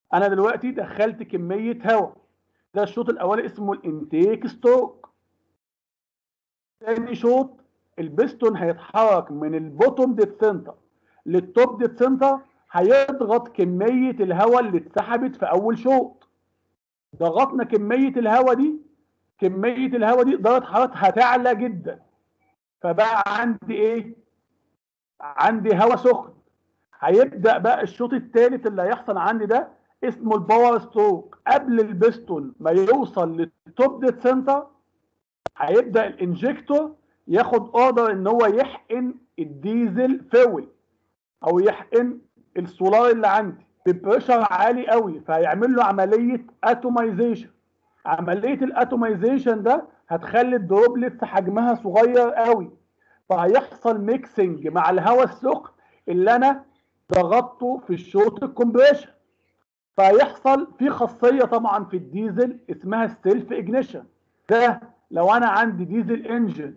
انا دلوقتي دخلت كميه هواء ده الشوط الاولي اسمه الانتيك ستروك تاني شوط البستون هيتحرك من البوتوم ديت سنتر للتوب ديت سنتر هيضغط كميه الهواء اللي اتسحبت في اول شوط ضغطنا كميه الهواء دي كميه الهواء دي درجه حرارتها هتعلى جدا فبقى عندي ايه عندي هواء سخن هيبدا بقى الشوط الثالث اللي هيحصل عندي ده اسمه الباور ستروك قبل البستون ما يوصل للتوب ديت سنتر هيبدا الانجكتور ياخد اوردر ان هو يحقن الديزل فيول او يحقن السولار اللي عندي ببريشر عالي قوي فهيعمل له عمليه اتومايزيشن عمليه الاتومايزيشن ده هتخلي الدروبلتس حجمها صغير قوي فهيحصل ميكسنج مع الهواء السخن اللي انا ضغطته في الشوط الكومبريشن فيحصل في خاصيه طبعا في الديزل اسمها السيلف اجنيشن ده لو انا عندي ديزل انجن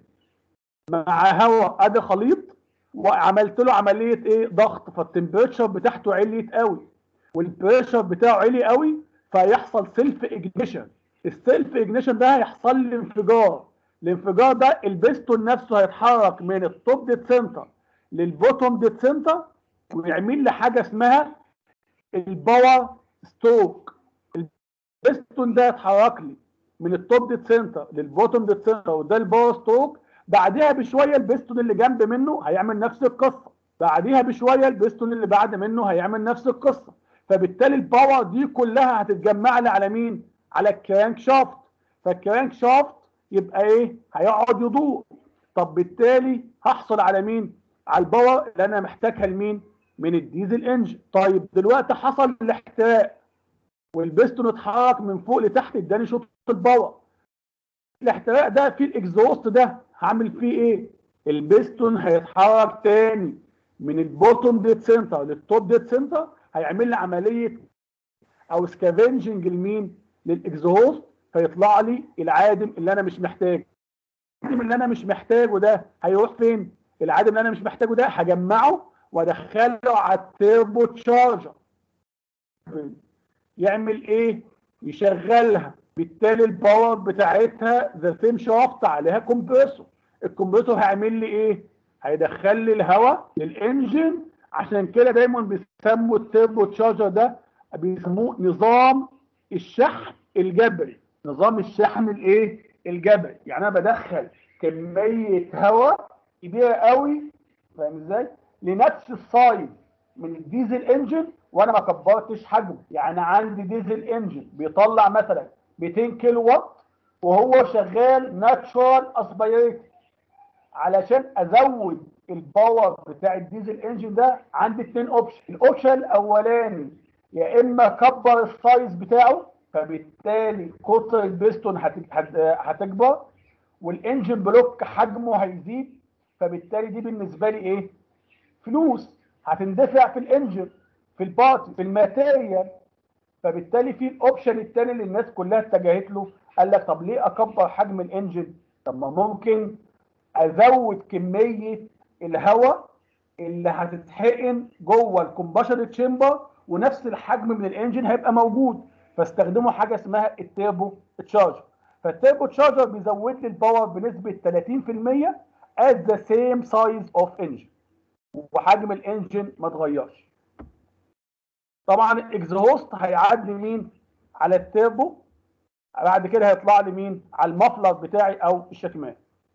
مع هواء ادي خليط وعملت له عمليه ايه ضغط فالتمبريتشر بتاعته عليت قوي والبريشر بتاعه عالي قوي فيحصل سيلف اجنيشن السيلف اجنيشن ده هيحصل لي انفجار الانفجار ده البستون نفسه هيتحرك من التوب ديت سنتر للبوتوم ديت سنتر ويعمل لي حاجه اسمها الباور ستروك البستون ده يتحرك لي من التوب ديت سنتر للبوتوم ديت سنتر وده الباور ستروك بعديها بشويه البستون اللي جنب منه هيعمل نفس القصه بعديها بشويه البستون اللي بعد منه هيعمل نفس القصه فبالتالي الباور دي كلها هتتجمع لي على مين على الكرانك شافت فالكرانك شافت يبقى ايه هيقعد يدور طب بالتالي هحصل على مين على الباور اللي انا محتاجها لمين من الديزل انجن طيب دلوقتي حصل الاحتراق والبستون اتحرك من فوق لتحت اداني شوط الباور الاحتراق ده في الاكزوست ده هعمل فيه ايه البستون هيتحرك تاني من البوتوم ديت سنتر للتوب ديت سنتر هيعمل لي عمليه او سكافنجنج لمين للاكزوست فيطلع لي العادم اللي انا مش محتاجه العادم اللي انا مش محتاجه ده هيروح فين العادم اللي انا مش محتاجه ده هجمعه وادخله على التيربو تشارجر يعمل ايه يشغلها بالتالي الباور بتاعتها ذا سيم شافت عليها كومبريسور الكمبيوتر هيعمل لي ايه هيدخل لي الهواء للانجن عشان كده دايما بيسموا التيربو تشارجر ده بيسموه نظام الشحن الجبري نظام الشحن الايه الجبري يعني انا بدخل كميه هواء كبيره قوي فاهم ازاي لنفس السايز من الديزل انجن وانا ما كبرتش حجمه يعني عندي ديزل انجن بيطلع مثلا 200 كيلو وات وهو شغال ناتشورال اسبيريتد علشان ازود الباور بتاع الديزل انجن ده عندي اثنين اوبشن الاوبشن الاولاني يا اما كبر السايز بتاعه فبالتالي قطر البستون هتكبر والانجن بلوك حجمه هيزيد فبالتالي دي بالنسبه لي ايه فلوس هتندفع في الانجن في البارت في الماتيريال فبالتالي في الاوبشن الثاني اللي الناس كلها اتجهت له قال لك طب ليه اكبر حجم الانجن طب ما ممكن ازود كميه الهواء اللي هتتحقن جوه الكومباشن تشامبر ونفس الحجم من الانجن هيبقى موجود فاستخدموا حاجه اسمها التيربو تشارجر فالتيربو تشارجر بيزود لي الباور بنسبه 30% at the same size of engine وحجم الانجن ما اتغيرش طبعا الاكزهوست هيعدي مين على التيربو بعد كده هيطلع لي مين على المفلر بتاعي او الشكمان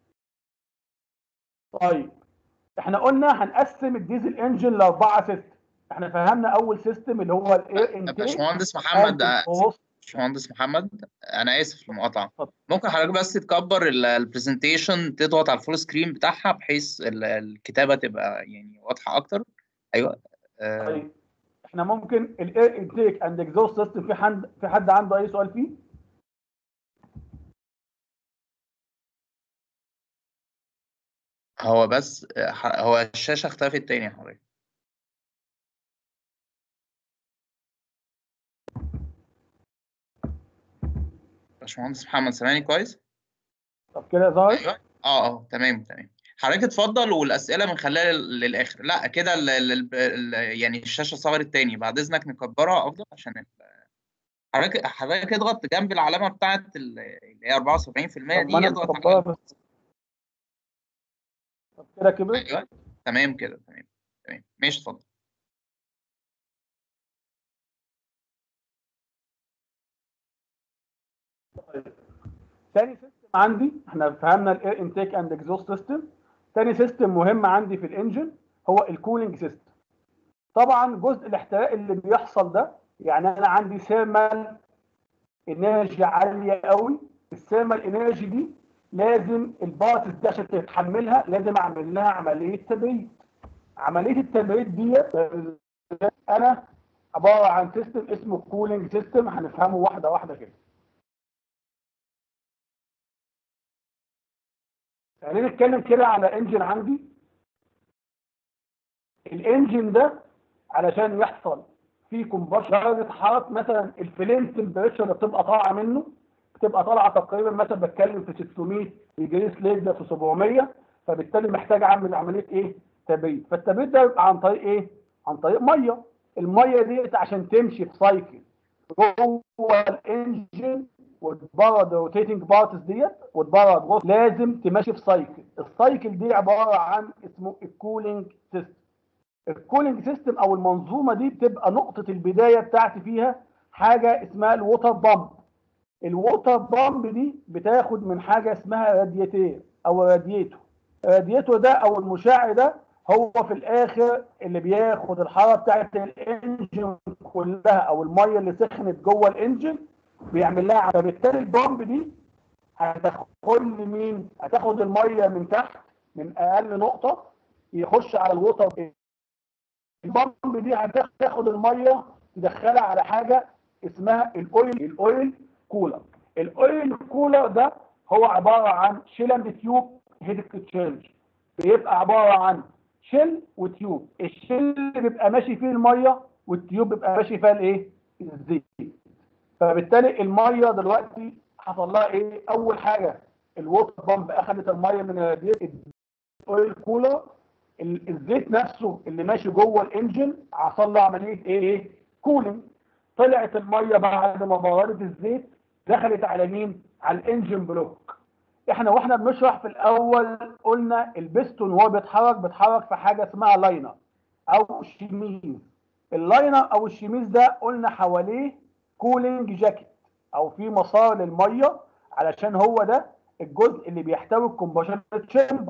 طيب احنا قلنا هنقسم الديزل انجن لاربعه سيستم احنا فهمنا اول سيستم اللي هو الاير انتيك باشمهندس محمد باشمهندس محمد انا اسف في المقاطعه ممكن حضرتك بس تكبر البرزنتيشن تضغط على الفول سكرين بتاعها بحيث الكتابه تبقى يعني واضحه اكتر ايوه آه. طيب احنا ممكن الاير انتيك اند اكزوست سيستم في حد في حد عنده اي سؤال فيه هو بس هو الشاشه اختفت تاني يا حضرتك باشمهندس محمد سامعني كويس؟ طب كده ظاهر؟ ايوه اه اه تمام تمام حضرتك اتفضل والاسئله من خلال للاخر لا كده ال- ال- ال- يعني الشاشه صغرت تاني بعد اذنك نكبرها افضل عشان ال- حضرتك حضرتك اضغط جنب العلامه بتاعت ال- اللي هي 74% طب ما دي انا اضغط مكبرها عليها بس طب كده كبرت ايوه تمام كده تمام تمام ماشي اتفضل تاني سيستم عندي احنا فهمنا الاير انتيك اند اكزوست سيستم تاني سيستم مهم عندي في الانجن هو الكولينج سيستم طبعا جزء الاحتراق اللي بيحصل ده يعني انا عندي ثيرمال انرجي عاليه قوي الثيرمال انرجي دي لازم البارتس دي عشان تتحملها لازم اعمل لها عمليه تبريد عمليه التبريد دي انا عباره عن سيستم اسمه كولينج سيستم هنفهمه واحده واحده كده خلينا نتكلم كده على انجن عندي الانجن ده علشان يحصل فيه كومباشن درجه حراره مثلا الفلين تمبريتشر اللي بتبقى طالعه منه بتبقى طالعه تقريبا مثلا بتكلم في 600 ديجري سليد في 700 فبالتالي محتاج اعمل عمليه ايه؟ تبريد فالتبريد ده بيبقى عن طريق ايه؟ عن طريق ميه الميه ديت عشان تمشي في سايكل جوه الانجن وتبرد روتيتنج بارتس ديت وتبرد غص لازم تمشي في سايكل السايكل دي عباره عن اسمه الكولينج سيستم الكولينج سيستم او المنظومه دي بتبقى نقطه البدايه بتاعتي فيها حاجه اسمها الووتر بامب الووتر بامب دي بتاخد من حاجه اسمها رادياتير او راديتور الراديتور ده او المشع ده هو في الاخر اللي بياخد الحراره بتاعت الانجن كلها او الميه اللي سخنت جوه الانجن بيعمل لها فبالتالي البامب دي هتاخد مين؟ هتاخد الميه من تحت من اقل نقطه يخش على الووتر البامب دي هتاخد الميه تدخلها على حاجه اسمها الاويل الاويل كولر الاويل كولر ده هو عباره عن شيل اند تيوب هيد اكسشينج بيبقى عباره عن شيل وتيوب الشيل اللي بيبقى ماشي فيه الميه والتيوب بيبقى ماشي فيها الايه الزيت فبالتالي الميه دلوقتي حصل لها ايه اول حاجه الووتر بامب اخذت الميه من الراديتور الاويل كولر الزيت نفسه اللي ماشي جوه الانجن حصل له عمليه ايه كولينج طلعت الميه بعد ما بردت الزيت دخلت على مين على الانجن بلوك احنا واحنا بنشرح في الاول قلنا البستون وهو بيتحرك بيتحرك في حاجه اسمها لاينر او شميز اللاينر او الشميز ده قلنا حواليه كولينج جاكيت او في مسار للميه علشان هو ده الجزء اللي بيحتوي الكومباشن تشامبر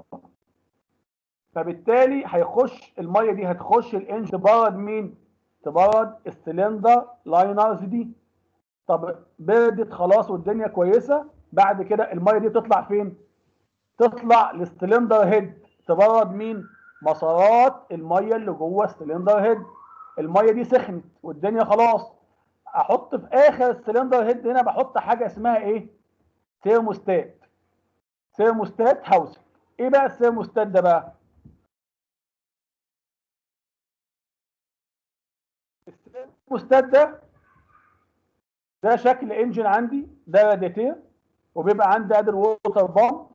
فبالتالي هيخش الميه دي هتخش الانج تبرد مين؟ تبرد السلندر لاينرز دي طب بردت خلاص والدنيا كويسه بعد كده الميه دي تطلع فين؟ تطلع للسلندر هيد تبرد مين؟ مسارات الميه اللي جوه السلندر هيد الميه دي سخنت والدنيا خلاص احط في اخر السلندر هيد هنا بحط حاجه اسمها ايه؟ ثيرموستات ثيرموستات هاوسنج ايه بقى الثيرموستات ده بقى؟ الثيرموستات ده ده شكل انجن عندي ده راديتير وبيبقى عندي ادي الووتر بامب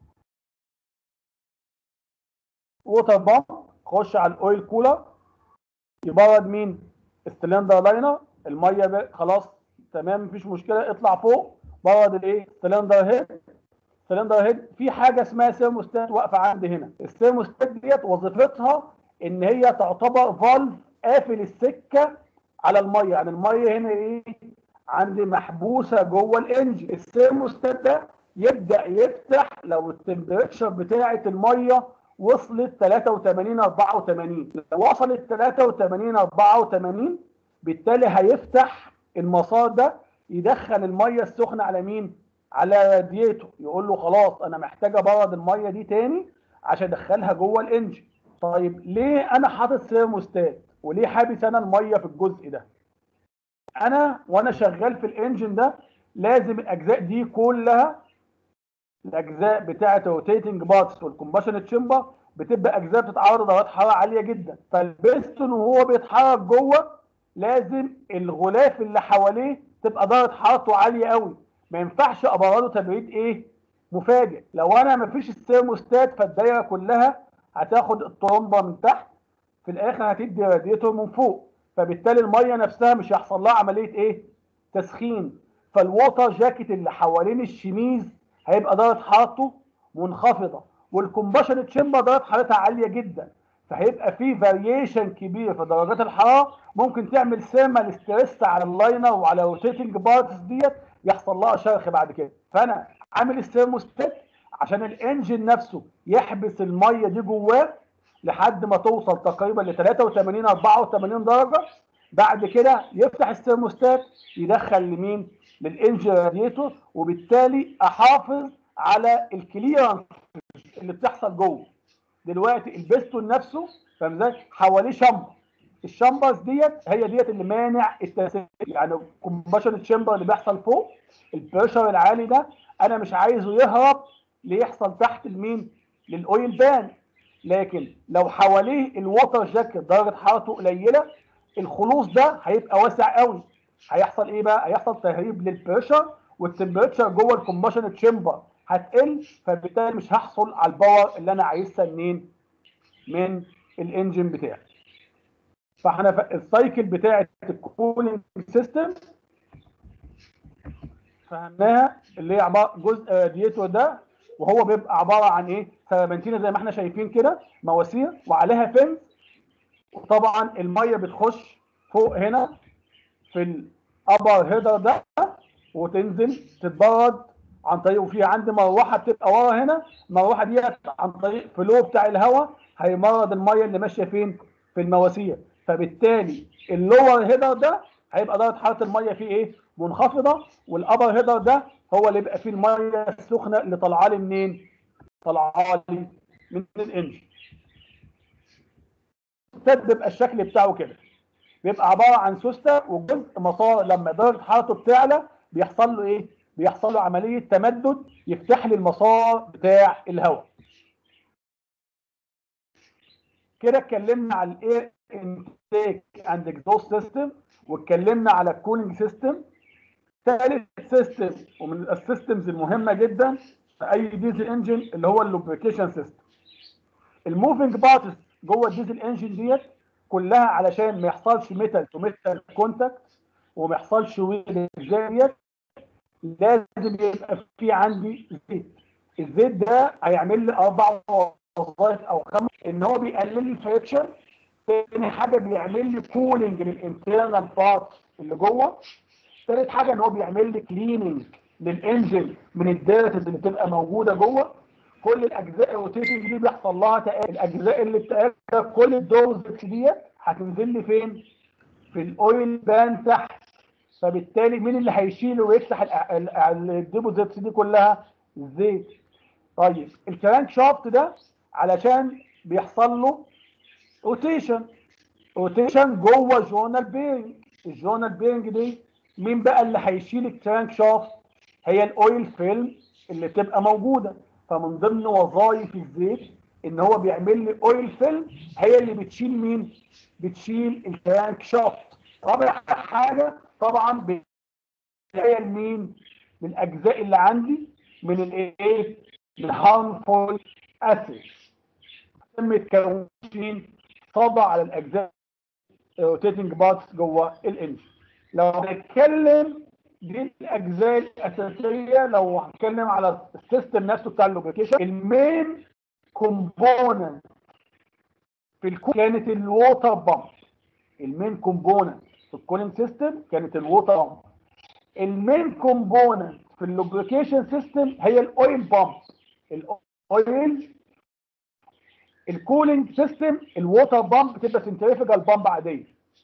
ووتر بامب خش على الاويل كولر يبرد مين السلندر لاينر الميه ب... خلاص تمام مفيش مشكله اطلع فوق برد الايه السلندر هيد السلندر هيد في حاجه اسمها سيرموستات واقفه عندي هنا السيرموستات ديت وظيفتها ان هي تعتبر فالف قافل السكه على الميه يعني الميه هنا ايه عندي محبوسه جوه الانجن السيرموستات ده يبدا يفتح لو التمبريتشر بتاعه الميه وصلت 83 84 لو وصلت 83 84 بالتالي هيفتح المسار ده يدخل الميه السخنه على مين على راديتور يقول له خلاص انا محتاج ابرد الميه دي تاني عشان ادخلها جوه الانجن طيب ليه انا حاطط سيرموستات وليه حابس انا الميه في الجزء ده انا وانا شغال في الانجن ده لازم الاجزاء دي كلها الاجزاء بتاعه الروتيتنج بارتس والكومباشن تشامبر بتبقى اجزاء بتتعرض لدرجات حراره عاليه جدا فالبستون وهو بيتحرك جوه لازم الغلاف اللي حواليه تبقى درجه حرارته عاليه قوي ما ينفعش ابرده تبريد ايه مفاجئ لو انا مفيش الثيرموستات فالدايره كلها هتاخد الطرمبه من تحت في الاخر هتدي راديتور من فوق فبالتالي الميه نفسها مش هيحصل لها عمليه ايه تسخين فالووتر جاكيت اللي حوالين الشميز هيبقى درجه حرارته منخفضه والكومباشن تشامبر درجه حرارتها عاليه جدا فهيبقى في فاريشن كبير في درجات الحراره ممكن تعمل سيرمال ستريس على اللاينر وعلى روتيتنج بارتس ديت يحصل لها شرخ بعد كده فانا عامل الثيرموستات عشان الانجن نفسه يحبس الميه دي جواه لحد ما توصل تقريبا ل 83 84 درجه بعد كده يفتح الثيرموستات يدخل لمين للانجن راديتور وبالتالي احافظ على الكليرنس اللي بتحصل جوه دلوقتي البستون نفسه فاهم ازاي حواليه شمبر الشامبرز ديت هي ديت اللي مانع التسريب يعني الكومباشن تشامبر اللي بيحصل فوق البريشر العالي ده انا مش عايزه يهرب ليحصل تحت المين للاويل بان لكن لو حواليه الووتر جاكيت درجه حرارته قليله الخلوص ده هيبقى واسع قوي هيحصل ايه بقى هيحصل تهريب للبريشر والتمبريتشر جوه الكومباشن تشامبر هتقل فبالتالي مش هحصل على الباور اللي انا عايزها منين من الانجن بتاعي فاحنا السايكل بتاعه الكولينج سيستم فهمناها اللي هي عباره جزء راديتور ده وهو بيبقى عباره عن ايه سربنتينه زي ما احنا شايفين كده مواسير وعليها فنس وطبعا الميه بتخش فوق هنا في الابر هيدر ده وتنزل تتبرد عن طريق وفي عندي مروحه بتبقى ورا هنا المروحه ديت عن طريق فلو بتاع الهواء هيمرض الميه اللي ماشيه فين في المواسير فبالتالي اللور هيدر ده هيبقى درجه حراره الميه فيه ايه منخفضه والابر هيدر ده هو اللي بيبقى فيه الميه السخنه اللي طالعه لي منين طالعه لي من الانجن بيبقى الشكل بتاعه كده بيبقى عباره عن سوسته وجزء مسار لما درجه حرارته بتعلى بيحصل له ايه بيحصل له عمليه تمدد يفتح لي المسار بتاع الهواء كده اتكلمنا على الاير انتيك اند اكزوست سيستم واتكلمنا على الكولينج سيستم ثالث سيستم ومن السيستمز المهمه جدا في اي ديزل انجن اللي هو اللوبريكيشن سيستم الموفينج بارتس جوه الديزل انجن ديت كلها علشان ما يحصلش ميتال تو ميتال كونتاكت وما يحصلش ويل ديت لازم يبقى في عندي زيت الزيت ده هيعمل لي اربع وظائف او خمس ان هو بيقلل لي الفريكشن تاني حاجه بيعمل لي كولينج للانترنال بارت اللي جوه ثالث حاجه ان هو بيعمل لي كليننج للانجن من الداتز اللي بتبقى موجوده جوه كل الاجزاء الروتيشن دي بيحصل لها تقل الاجزاء اللي بتاكل كل الدوز ديت هتنزل لي فين في الاويل بان تحت فبالتالي مين اللي هيشيل ويفتح الديبوزيتس دي كلها الزيت طيب الكرانك شافت ده علشان بيحصل له روتيشن روتيشن جوه جونال بيرنج الجونال بيرنج دي مين بقى اللي هيشيل الكرانك شافت هي الاويل فيلم اللي تبقى موجوده فمن ضمن وظائف الزيت ان هو بيعمل لي اويل فيلم هي اللي بتشيل مين بتشيل الكرانك شافت رابع حاجه طبعا هي مين من الاجزاء اللي عندي من الايه من هارمفول اسيد تم التكوين طبع على الاجزاء روتيتنج بارتس جوه الانجن لو هنتكلم دي الاجزاء الاساسيه لو هنتكلم على السيستم نفسه بتاع اللوبريكيشن المين كومبوننت في الكو كانت الووتر بامب المين كومبوننت في الكولينج سيستم كانت الووتر بامب المين كومبوننت في اللوبريكيشن سيستم هي الاويل بامب الاويل الكولينج سيستم الووتر بامب بتبقى سنتريفيجال بامب عاديه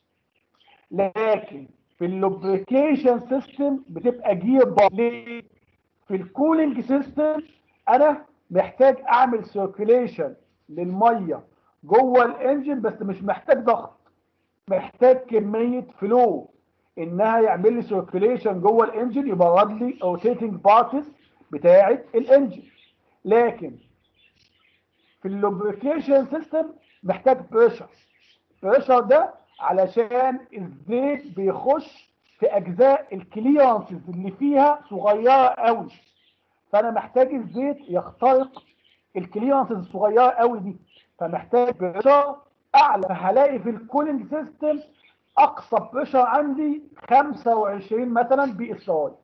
لكن في اللوبريكيشن سيستم بتبقى جير بامب ليه؟ في الكولينج سيستم انا محتاج اعمل سيركيليشن للميه جوه الانجن بس مش محتاج ضغط محتاج كميه فلو انها يعمل لي سيركيليشن جوه الانجن يبرد لي روتيتنج بارتس بتاعه الانجن لكن في اللوبريكيشن سيستم محتاج بريشر بريشر ده علشان الزيت بيخش في اجزاء الكليرنسز اللي فيها صغيره قوي فانا محتاج الزيت يخترق الكليرنس الصغيره قوي دي فمحتاج بريشر اعلى فهلاقي في الكولينج سيستم اقصى بريشر عندي 25 مثلا بي اس اي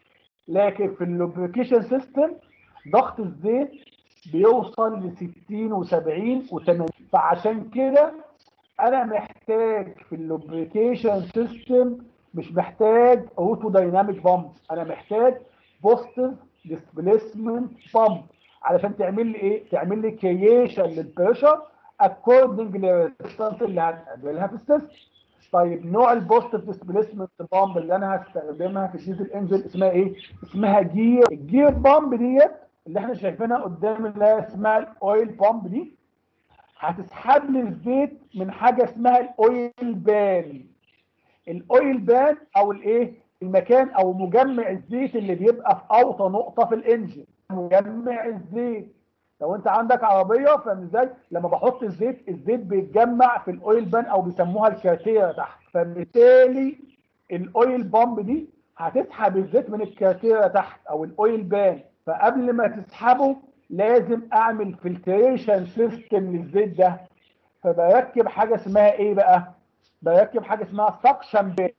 لكن في اللوبريكيشن سيستم ضغط الزيت بيوصل ل 60 و70 و80 فعشان كده انا محتاج في اللوبريكيشن سيستم مش محتاج اوتو دايناميك بامب انا محتاج بوستيف ديسبيسمنت بامب علشان تعمل لي ايه تعمل لي كرييشن للبريشر اكوردنج للريزستنس اللي هتقابلها في السيستم طيب نوع البوستيف ديسبيسمنت بامب اللي انا هستخدمها في الديزل انجن اسمها ايه اسمها جير الجير بامب ديت اللي احنا شايفينها قدام اللي هي اسمها الاويل بامب دي هتسحب لي الزيت من حاجه اسمها الاويل بان الاويل بان او الايه المكان او مجمع الزيت اللي بيبقى في اوطى نقطه في الانجن مجمع الزيت لو انت عندك عربيه فاهم ازاي لما بحط الزيت الزيت بيتجمع في الاويل بان او بيسموها الكارتيره تحت فبالتالي الاويل بامب دي هتسحب الزيت من الكارتيره تحت او الاويل بان فقبل ما تسحبه لازم اعمل فلتريشن سيستم للزيت ده فبركب حاجه اسمها ايه بقى بركب حاجه اسمها سكشن بيت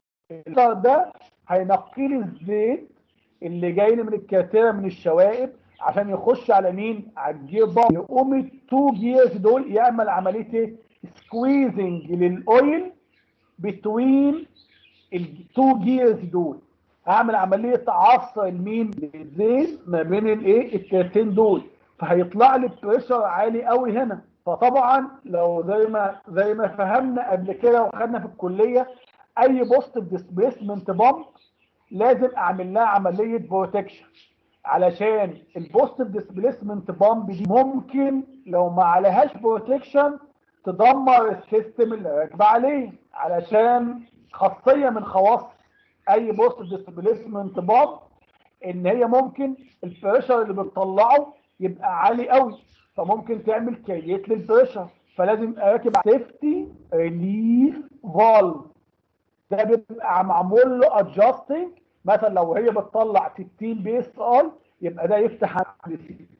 ده هينقي لي الزيت اللي جاي لي من الكارتيره من الشوائب عشان يخش على مين على الجير بامب يقوم التو جيرز دول يعمل عمليه ايه سكويزنج للاويل بتوين التو جيرز دول اعمل عمليه عصر المين للزيت ما بين الايه الكارتين دول فهيطلع لي بريشر عالي قوي هنا فطبعا لو زي ما زي ما فهمنا قبل كده وخدنا في الكليه اي بوستيف ديسبيسمنت بامب لازم اعمل لها عمليه بروتكشن علشان البوستيف ديسبيسمنت بامب دي ممكن لو ما عليهاش بروتكشن تدمر السيستم اللي راكبه عليه علشان خاصيه من خواص اي بوستيف ديسبيسمنت بامب ان هي ممكن البريشر اللي بتطلعه يبقى عالي قوي فممكن تعمل كرييت للبريشر فلازم اركب سيفتي ريليف فالف ده بيبقى معمول له ادجستنج مثلا لو هي بتطلع 60 بي اس اي يبقى ده يفتح عند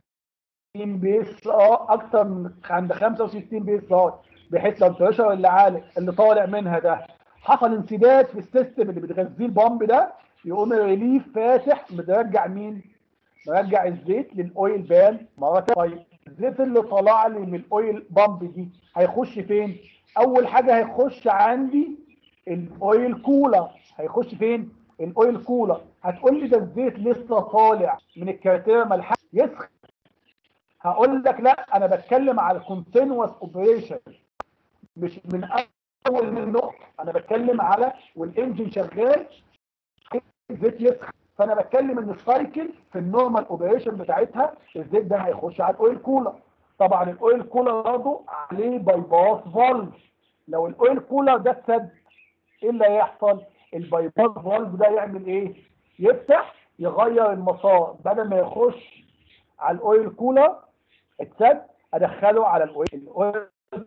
60 بي اس اي اكتر من عند 65 بي اس اي بحيث لو البريشر اللي عالي اللي طالع منها ده حصل انسداد في السيستم اللي بتغذيه البامب ده يقوم الريليف فاتح مرجع مين؟ مرجع الزيت للاويل بان مره طيب الزيت اللي طلع لي من الاويل بامب دي هيخش فين؟ اول حاجه هيخش عندي الاويل كولر هيخش فين؟ الاويل كولر هتقول لي ده الزيت لسه طالع من الكارتيره ملحق يسخن هقول لك لا انا بتكلم على الكونتينوس اوبريشن مش من اول من نقطه انا بتكلم على والانجن شغال الزيت يسخن فانا بتكلم ان السايكل في النورمال اوبريشن بتاعتها الزيت ده هيخش على الاويل كولر طبعا الاويل كولر برضه عليه باي باس فالف لو الاويل كولر ده اتسد ايه اللي هيحصل؟ الباي باس فالف ده يعمل ايه؟ يفتح يغير المسار بدل ما يخش على الاويل كولر اتسد ادخله على الاويل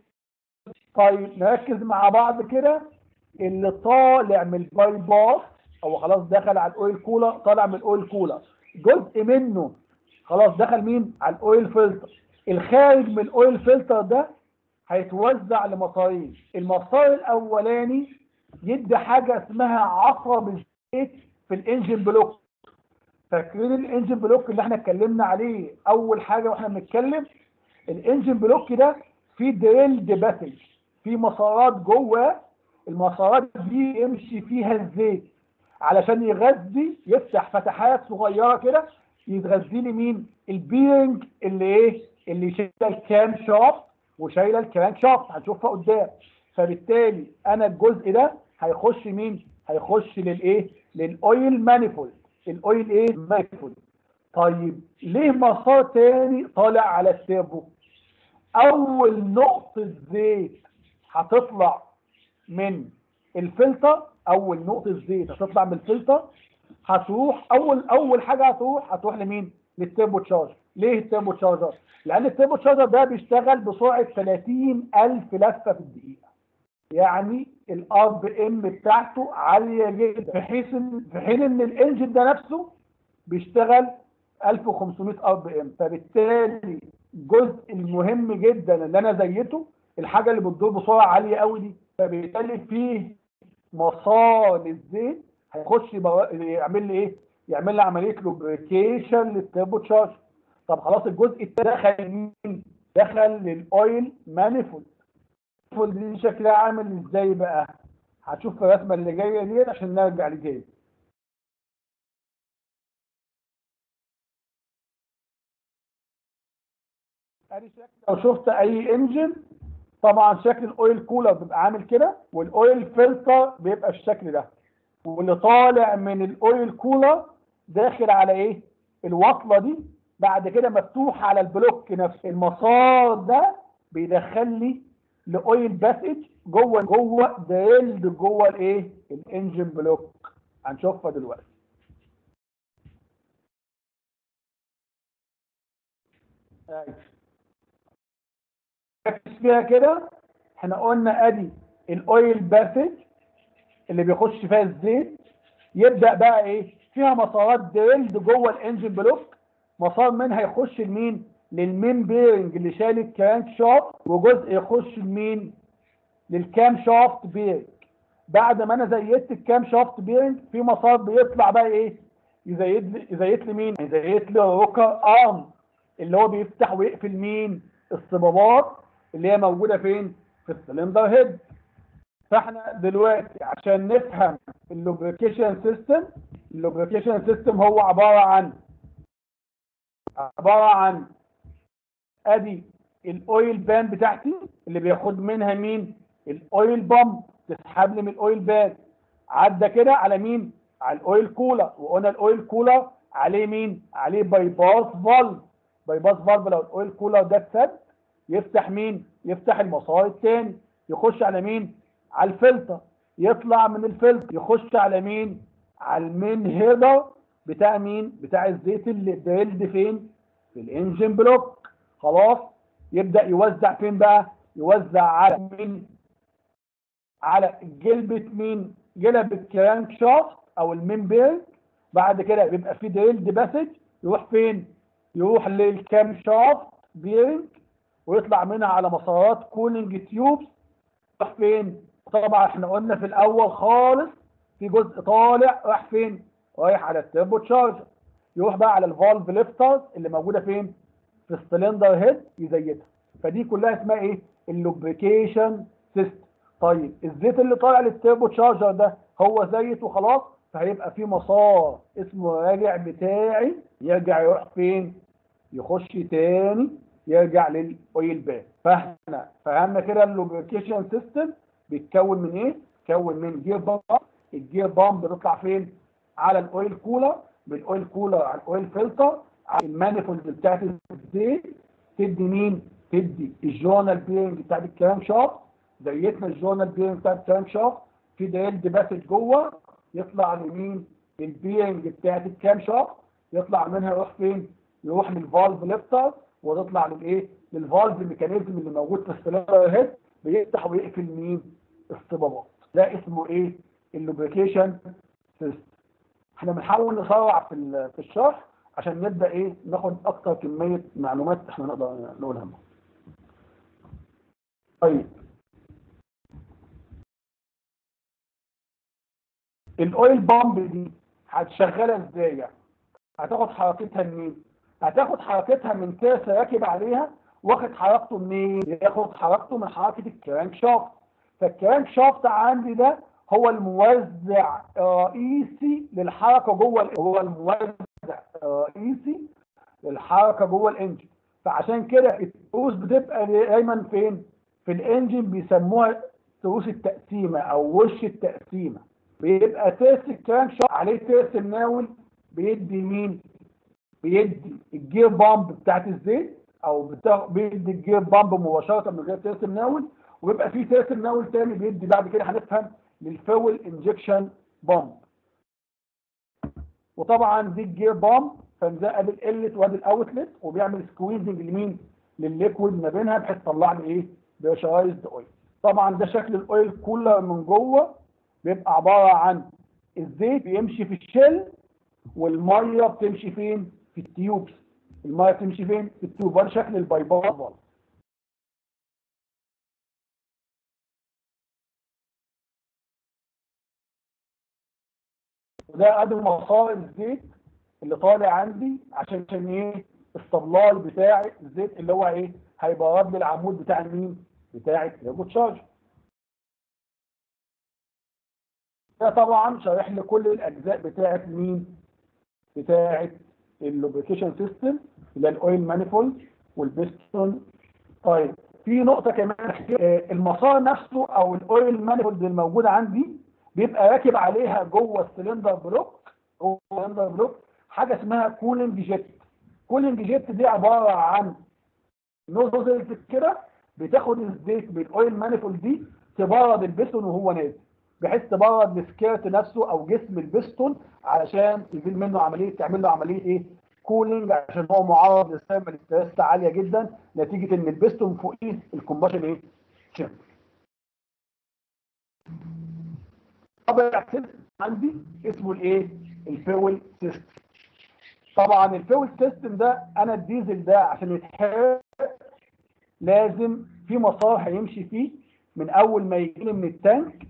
طيب نركز مع بعض كده اللي طالع من الباي باس او خلاص دخل على الاويل كولر طالع من الاويل كولر جزء منه خلاص دخل مين على الاويل فلتر الخارج من الاويل فلتر ده هيتوزع لمسارين المسار الاولاني يدي حاجه اسمها عصب الزيت في الانجن بلوك فاكرين الانجن بلوك اللي احنا اتكلمنا عليه اول حاجه واحنا بنتكلم الانجن بلوك ده فيه دريلد باسج في مسارات جوه المسارات دي يمشي فيها الزيت علشان يغذي يفتح فتحات صغيره كده يتغذي لي مين البيرنج اللي ايه اللي شايله الكام شافت وشايله الكرانك شافت هنشوفها قدام فبالتالي انا الجزء ده هيخش مين هيخش للايه للاويل مانيفولد الاويل ايه مانيفولد طيب ليه مسار تاني طالع على التيربو اول نقطه زيت هتطلع من الفلتر اول نقطه زيت هتطلع من الفلتر هتروح اول اول حاجه هتروح هتروح لمين للتيربو تشارجر ليه التيربو تشارجر لان التيربو تشارجر ده بيشتغل بسرعه 30000 لفه في الدقيقه يعني الار بي ام بتاعته عاليه جدا بحيث ان في حين ان الانجن ده نفسه بيشتغل 1500 ار بي ام فبالتالي الجزء المهم جدا اللي انا زيته الحاجه اللي بتدور بسرعه عاليه قوي دي فبالتالي فيه مسار للزيت هيخش يعمل لي ايه؟ يعمل لي عمليه لوبريكيشن للتربو تشارج طب خلاص الجزء التاني دخل مين؟ دخل للاويل مانيفولد المانيفولد دي شكلها عامل ازاي بقى؟ هتشوف الرسمه اللي جايه دي عشان نرجع لجاي ادي شكل لو شفت اي انجن طبعا شكل الاويل كولر بيبقى عامل كده والاويل فلتر بيبقى الشكل ده واللي طالع من الاويل كولر داخل على ايه الوصله دي بعد كده مفتوح على البلوك نفسه المسار ده بيدخل لي لاويل باسج جوه جوه دريلد جوه الايه الانجن بلوك هنشوفها دلوقتي فيها كده احنا قلنا ادي الاويل باسج اللي بيخش فيها الزيت يبدا بقى ايه فيها مسارات دريلد جوه الانجن بلوك مسار منها يخش لمين للمين بيرنج اللي شايل الكرانك شافت وجزء يخش لمين للكام شافت بيرنج بعد ما انا زيدت الكام شافت بيرنج في مسار بيطلع بقى ايه يزيد لي يزيد لي مين يزيد لي الروكر ارم اللي هو بيفتح ويقفل مين الصبابات اللي هي موجوده فين في السلندر هيد فاحنا دلوقتي عشان نفهم اللوبريكيشن سيستم اللوبريكيشن سيستم هو عباره عن عباره عن ادي الاويل بان بتاعتي اللي بياخد منها مين الاويل بامب تسحب لي من الاويل بان عدى كده على مين على الاويل كولر وقلنا الاويل كولر عليه مين عليه باي باس فالف باي باس فالف لو الاويل كولر ده اتسد يفتح مين يفتح المسار الثاني يخش على مين على الفلتر يطلع من الفلتر يخش على مين على المين هيدر بتاع مين بتاع الزيت اللي دريلد فين في الانجن بلوك خلاص يبدا يوزع فين بقى يوزع على مين على جلبة مين جلب الكرانك شافت او المين بيرنج بعد كده بيبقى في دريلد باسج يروح فين يروح للكام شافت بيرنج ويطلع منها على مسارات كولينج تيوبس راح فين طبعا احنا قلنا في الاول خالص في جزء طالع راح فين رايح على التربو تشارجر يروح بقى على الفالف ليفترز اللي موجوده فين في السلندر هيد يزيتها فدي كلها اسمها ايه اللوبريكيشن سيستم طيب الزيت اللي طالع للتربو تشارجر ده هو زيت وخلاص فهيبقى في مسار اسمه راجع بتاعي يرجع يروح فين يخش تاني يرجع للاويل بان فاحنا فهمنا كده اللوبريكيشن سيستم بيتكون من ايه؟ بيتكون من جير بامب الجير بامب بتطلع فين؟ على الاويل كولر من الاويل كولر على الاويل فلتر على المانيفولد بتاعت الزيت تدي مين؟ تدي الجورنال بيرنج بتاعت الكرانك شافت زيتنا الجورنال بيرنج بتاعت الكرانك شافت في دريلد باسج جوه يطلع لمين؟ البيرنج بتاعت الكام شافت يطلع منها يروح فين؟ يروح للفالف ليفتر وتطلع للايه؟ للفالف ميكانيزم اللي موجود في السلندر هيد بيفتح ويقفل مين؟ الصبابات ده اسمه ايه؟ اللوبريكيشن سيستم احنا بنحاول نسرع في في الشرح عشان نبدا ايه ناخد اكتر كميه معلومات احنا نقدر نقولها طيب الاويل بامب دي هتشغلها ازاي يعني هتاخد حركتها منين هتاخد حركتها من ترس راكب عليها واخد حركته منين ياخد حركته من حركه الكرانك شافت فالكرانك شافت عندي ده هو الموزع الرئيسي للحركه جوه هو الموزع الرئيسي للحركه جوه الانجن فعشان كده التروس بتبقى دايما فين في الانجن بيسموها تروس التقسيمه او وش التقسيمه بيبقى ترس الكرانك شافت عليه ترس الناول بيدي مين بيدي الجير بامب بتاعت الزيت او بتاع بيدي الجير بامب مباشره من غير ترس الناول ويبقى في ترس الناول تاني بيدي بعد كده هنفهم للفول انجكشن بامب وطبعا دي الجير بامب فنزق بالقلت وادي الاوتلت وبيعمل سكويزنج لمين للليكويد ما بينها بحيث تطلع لي ايه بريشرايزد اويل طبعا ده شكل الاويل كولر من جوه بيبقى عباره عن الزيت بيمشي في الشل والميه بتمشي فين في التيوبس الميه تمشي فين في التيوب وده شكل البايباس برضه وده ادي مسار الزيت اللي طالع عندي عشان عشان ايه السبلاي بتاع الزيت اللي هو ايه هيبقى رد العمود بتاع مين بتاع التيربو تشارج ده طبعا شارح لي كل الاجزاء بتاعه مين بتاعه اللوبريكيشن سيستم اللي الاويل مانيفولد والبيستون طيب في نقطه كمان المسار نفسه او الاويل مانيفولد الموجوده عندي بيبقى راكب عليها جوه السلندر بلوك جوه السلندر بلوك حاجه اسمها كولينج جيت كولينج جيت دي عباره عن نوزل كده بتاخد الزيت من الاويل مانيفولد دي تبرد البستون وهو نازل بحيث تبرد السكيرت نفسه او جسم البستون علشان تزيل منه عمليه تعمل له عمليه ايه كولينج عشان هو معرض للثيرمال ستريس عاليه جدا نتيجه ان البستون فوقيه الكومباشن ايه شمس رابع سيستم عندي اسمه الايه الفيول سيستم طبعا الفيول سيستم ده انا الديزل ده عشان يتحرق لازم في مسار هيمشي فيه من اول ما يجي من التانك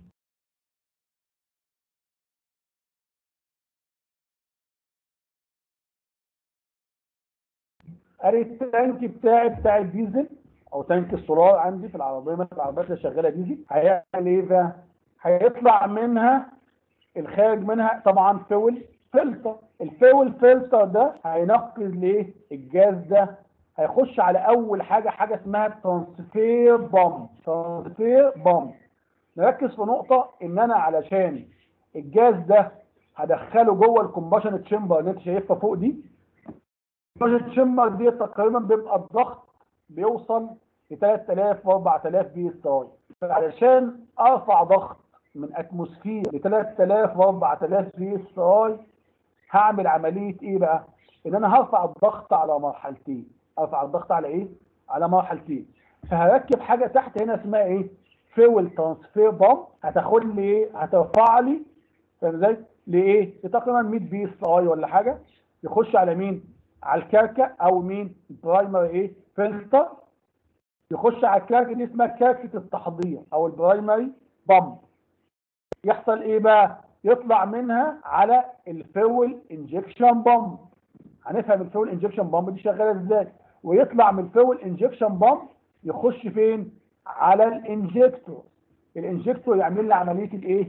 ادي التانك بتاعي بتاع الديزل او تانك السولار عندي في العربيه مثلا العربيات اللي شغاله ديزل هيعمل ايه بقى؟ هيطلع منها الخارج منها طبعا فيول فلتر الفيول فلتر ده هينقذ ليه الجاز ده هيخش على اول حاجه حاجه اسمها ترانسفير بامب ترانسفير بامب نركز في نقطه ان انا علشان الجاز ده هدخله جوه الكومباشن تشامبر اللي انت شايفها فوق دي الكومباشن تشامبر دي تقريبا بيبقى الضغط بيوصل ل 3000 و 4000 بي اس اي فعلشان ارفع ضغط من اتموسفير ل 3000 و 4000 بي اس اي هعمل عمليه ايه بقى؟ ان انا هرفع الضغط على مرحلتين ارفع الضغط على ايه؟ على مرحلتين فهركب حاجه تحت هنا اسمها ايه؟ فيول ترانسفير بامب هتاخد لي ايه؟ هترفع لي فاهم ازاي؟ لايه؟ لتقريبا 100 بي اس اي ولا حاجه يخش على مين؟ على الكركه او مين؟ البرايمري ايه؟ فلتر يخش على الكركه دي اسمها كركه التحضير او البرايمري بامب يحصل ايه بقى؟ يطلع منها على الفيول انجكشن بامب هنفهم الفيول انجكشن بامب دي شغاله ازاي ويطلع من الفيول انجكشن بامب يخش فين على الانجكتور الانجكتور يعمل لي عمليه الايه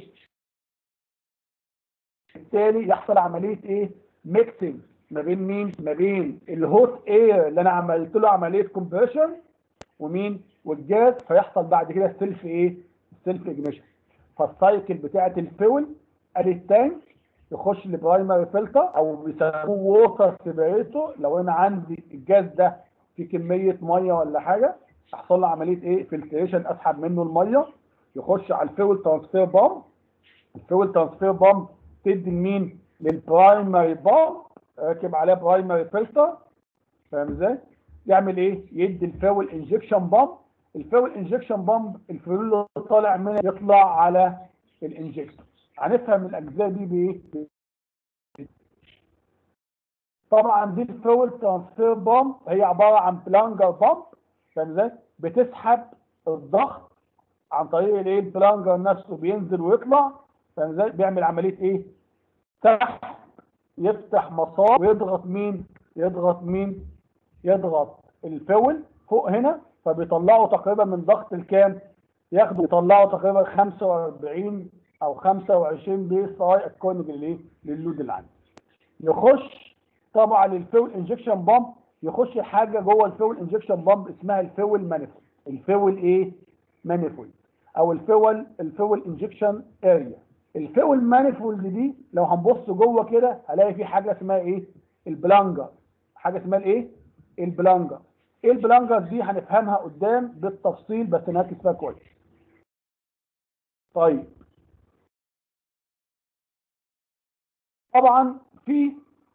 بالتالي يحصل عمليه ايه ميكسنج ما بين مين ما بين الهوت اير اللي انا عملت له عمليه كومبريشن ومين والجاز فيحصل بعد كده السيلف ايه السيلف اجنيشن فالسايكل بتاعه الفيول ادي التانك يخش لبرايمري فلتر او بيسموه ووتر سيبريتور لو انا عندي الجاز ده في كميه ميه ولا حاجه يحصل له عمليه ايه فلتريشن اسحب منه الميه يخش على الفيول ترانسفير بامب الفيول ترانسفير بامب تدي لمين للبرايمري بامب راكب عليه برايمري فلتر فاهم ازاي يعمل ايه يدي الفيول انجكشن بامب الفيول انجكشن بامب الفيول اللي طالع منه يطلع على الانجكتور هنفهم الاجزاء دي بايه طبعا دي الفيول ترانسفير بامب هي عباره عن بلانجر بامب فاهم ازاي بتسحب الضغط عن طريق الايه البلانجر نفسه بينزل ويطلع فاهم ازاي بيعمل عمليه ايه سحب يفتح مسار ويضغط مين يضغط مين يضغط الفيول فوق هنا فبيطلعوا تقريبا من ضغط الكام ياخدوا يطلعوا تقريبا 45 او 25 بي اس اي اكوردنج للايه لللود اللي عندي يخش طبعا الفيول انجكشن بامب يخش حاجه جوه الفيول انجكشن بامب اسمها الفيول مانيفولد الفيول ايه مانيفولد او الفيول الفيول انجكشن اريا الفيول مانيفولد دي لو هنبص جوه كده هلاقي في حاجه اسمها ايه البلانجر حاجه اسمها الايه البلانجر ايه البلانجر دي هنفهمها قدام بالتفصيل بس نركز فيها كويس طيب طبعا في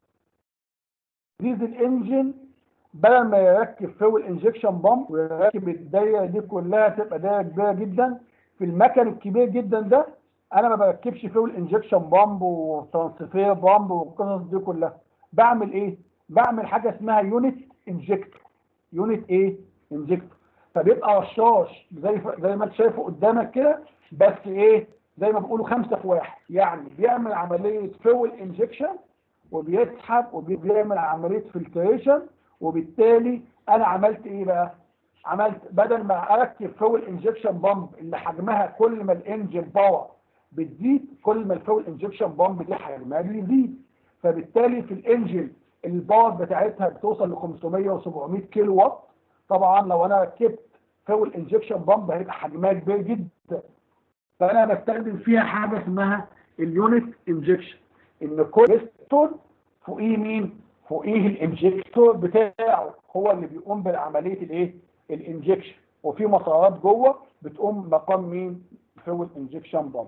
ديزل انجن بدل ما يركب فيول انجكشن بامب ويركب الدايره دي كلها تبقى دايره كبيره جدا في المكن الكبير جدا ده انا ما بركبش فيول انجكشن بامب وترانسفير بامب والقصص دي كلها بعمل ايه بعمل حاجه اسمها يونت انجكتور يونت ايه انجكتور فبيبقى رشاش زي زي ما انت شايفه قدامك كده بس ايه زي ما بيقولوا خمسه في واحد يعني بيعمل عمليه فول انجكشن وبيسحب وبيعمل عمليه فلتريشن وبالتالي انا عملت ايه بقى؟ عملت بدل ما اركب فول انجكشن بامب اللي حجمها كل ما الانجن باور بتزيد كل ما الفول انجكشن بامب دي حجمها بيزيد فبالتالي في الانجن الباور بتاعتها بتوصل ل 500 و700 كيلو وات طبعا لو انا ركبت فول انجكشن بامب هيبقى حجمها كبير جدا فانا بستخدم فيها حاجه اسمها اليونت انجكشن ان كل بيستون فوقيه مين؟ فوقيه الانجكتور بتاعه هو اللي بيقوم بعمليه الايه؟ الانجكشن وفي مسارات جوه بتقوم مقام مين؟ فول انجكشن بامب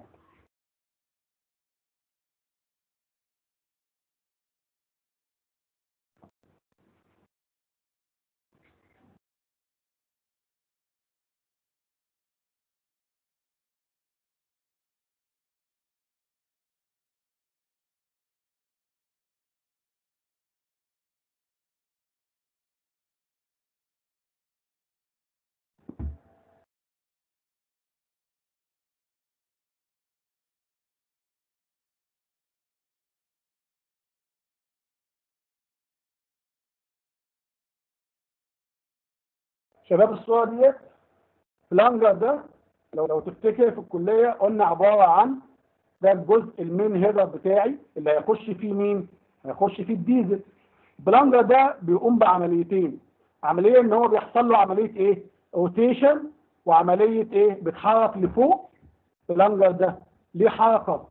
شباب الصوره ديت فلانجر ده لو لو تفتكر في الكليه قلنا عباره عن ده الجزء المين هيدر بتاعي اللي هيخش فيه مين؟ هيخش فيه الديزل البلانجر ده بيقوم بعمليتين عمليه ان هو بيحصل له عمليه ايه؟ روتيشن وعمليه ايه؟ بيتحرك لفوق البلانجر ده ليه حركه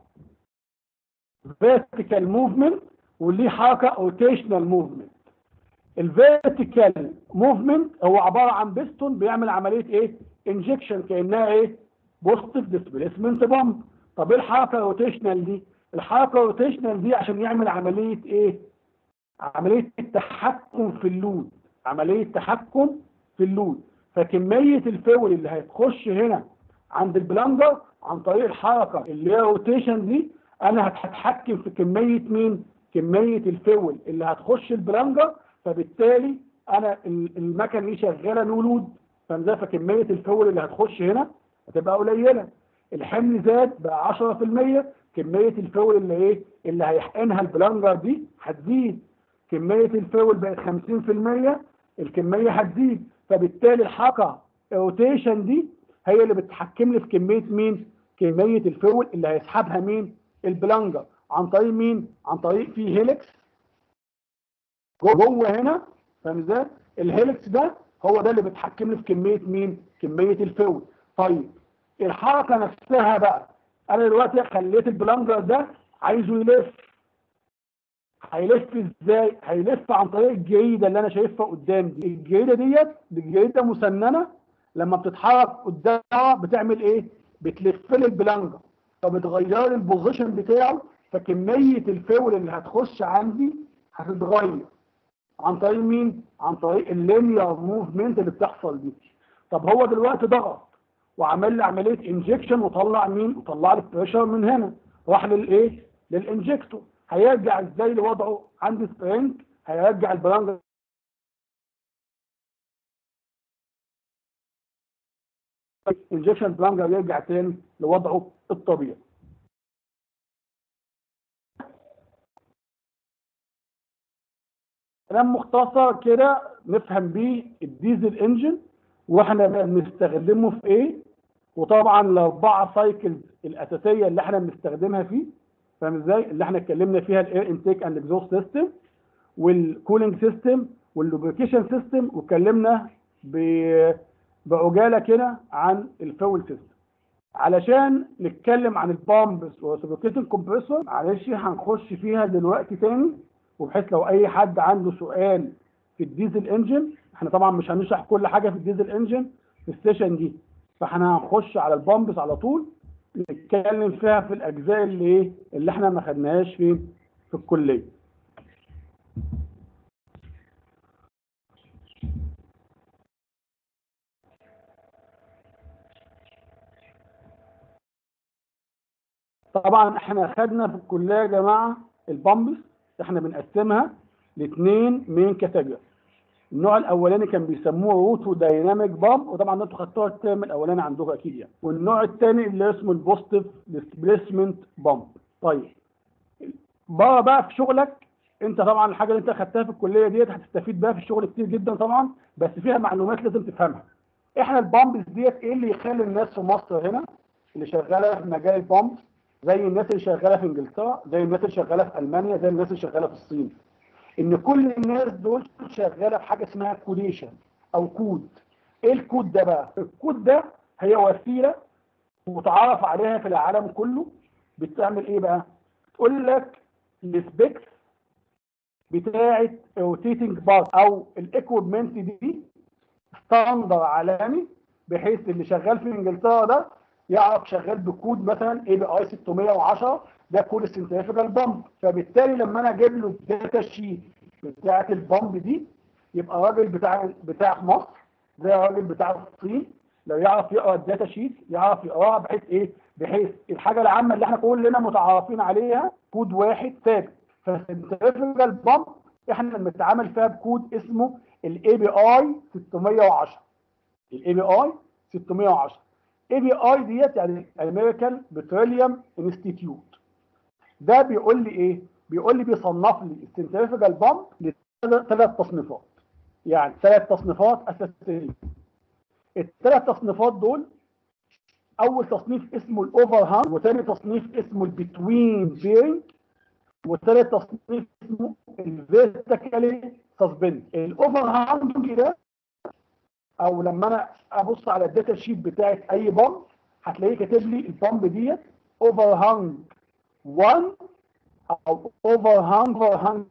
فيرتيكال موفمنت وليه حركه روتيشنال موفمنت الفيرتيكال موفمنت هو عباره عن بيستون بيعمل عمليه ايه؟ انجكشن كانها ايه؟ بوزيتيف ديسبيسمنت بامب طب ايه الحركه الروتيشنال دي؟ الحركه الروتيشنال دي عشان يعمل عمليه ايه؟ عمليه التحكم في اللود عمليه تحكم في اللود فكميه الفول اللي هتخش هنا عند البلندر عن طريق الحركه اللي هي روتيشن دي انا هتحكم في كميه مين؟ كميه الفول اللي هتخش البلندر فبالتالي انا المكنه دي شغاله نو لود فمزاي فكميه الفول اللي هتخش هنا هتبقى قليله الحمل زاد بقى 10% كميه الفول اللي ايه اللي هيحقنها البلانجر دي هتزيد كميه الفول بقت 50% الكميه هتزيد فبالتالي الحركه الروتيشن دي هي اللي بتتحكم لي في كميه مين كميه الفول اللي هيسحبها مين البلانجر عن طريق مين عن طريق في هيلكس جوه هنا فاهم ازاي الهيلكس ده هو ده اللي بيتحكم لي في كميه مين كميه الفول طيب الحركه نفسها بقى انا دلوقتي خليت البلانجر ده عايزه يلف هيلف ازاي هيلف عن طريق الجريده اللي انا شايفها قدام دي الجريده ديت الجريده مسننه لما بتتحرك قدامها بتعمل ايه بتلف لي البلانجر فبتغير لي البوزيشن بتاعه فكميه الفول اللي هتخش عندي هتتغير عن طريق مين عن طريق اللينير موفمنت اللي بتحصل دي طب هو دلوقتي ضغط وعمل لي عمليه انجكشن وطلع مين وطلع لي البريشر من هنا راح للايه للانجكتور هيرجع ازاي لوضعه عندي سبرينج هيرجع البلانجر انجكشن بلانجر يرجع تاني لوضعه الطبيعي كلام مختصر كده نفهم بيه الديزل انجن واحنا بنستخدمه في ايه وطبعا الاربعه سايكلز الاساسيه اللي احنا بنستخدمها فيه فاهم ازاي اللي احنا اتكلمنا فيها الاير انتيك اند اكزوست سيستم والكولينج سيستم واللوبريكيشن سيستم واتكلمنا بعجاله كده عن الفول سيستم علشان نتكلم عن البامبس والسبوكيتنج كومبريسور معلش هنخش فيها دلوقتي تاني وبحيث لو اي حد عنده سؤال في الديزل انجن احنا طبعا مش هنشرح كل حاجه في الديزل انجن في السيشن دي فاحنا هنخش على البامبس على طول نتكلم فيها في الاجزاء اللي ايه اللي احنا ما خدناهاش في في الكليه طبعا احنا خدنا في الكليه يا جماعه البامبس احنا بنقسمها لاثنين مين كاتيجوري النوع الاولاني كان بيسموه روتو دايناميك بامب وطبعا انتوا خدتوها الترم الاولاني عندكم اكيد يعني والنوع الثاني اللي اسمه البوزيتيف ديسبيسمنت بامب طيب بره بقى في شغلك انت طبعا الحاجه اللي انت خدتها في الكليه ديت هتستفيد بيها في الشغل كتير جدا طبعا بس فيها معلومات لازم تفهمها احنا البامبس ديت ايه اللي يخلي الناس في مصر هنا اللي شغاله في مجال البامبس زي الناس اللي شغاله في انجلترا زي الناس اللي شغاله في المانيا زي الناس اللي شغاله في الصين ان كل الناس دول شغاله بحاجه اسمها كوديشن او كود ايه الكود ده بقى الكود ده هي وسيله متعارف عليها في العالم كله بتعمل ايه بقى تقول لك السبيكس بتاعه روتيتنج باس او الايكويبمنت دي ستاندر عالمي بحيث اللي شغال في انجلترا ده يعرف شغال بكود مثلا اي بي اي 610 ده كود السنتريفيكال بامب فبالتالي لما انا اجيب له الداتا شيت بتاعه البامب دي يبقى راجل بتاع بتاع مصر زي الراجل بتاع الصين لو يعرف يقرا الداتا شيت يعرف يقراها بحيث ايه؟ بحيث الحاجه العامه اللي احنا كلنا متعارفين عليها كود واحد ثابت فالسنتريفيكال بامب احنا بنتعامل فيها بكود اسمه الاي بي اي 610 الاي بي اي 610 اي بي اي ديت يعني امريكان بتروليوم انستيتيوت ده بيقول لي ايه؟ بيقول لي بيصنف لي السنتريفيكال بامب لثلاث تصنيفات يعني ثلاث تصنيفات اساسيه الثلاث تصنيفات دول اول تصنيف اسمه الاوفر هاند وثاني تصنيف اسمه البتوين بيرنج وثالث تصنيف اسمه الفيرتيكالي سسبند الاوفر هاند ده او لما انا ابص على الداتا شيت بتاعت اي بامب هتلاقيه كاتب لي البامب ديت اوفر هاند 1 او اوفر هاند اوفر هاند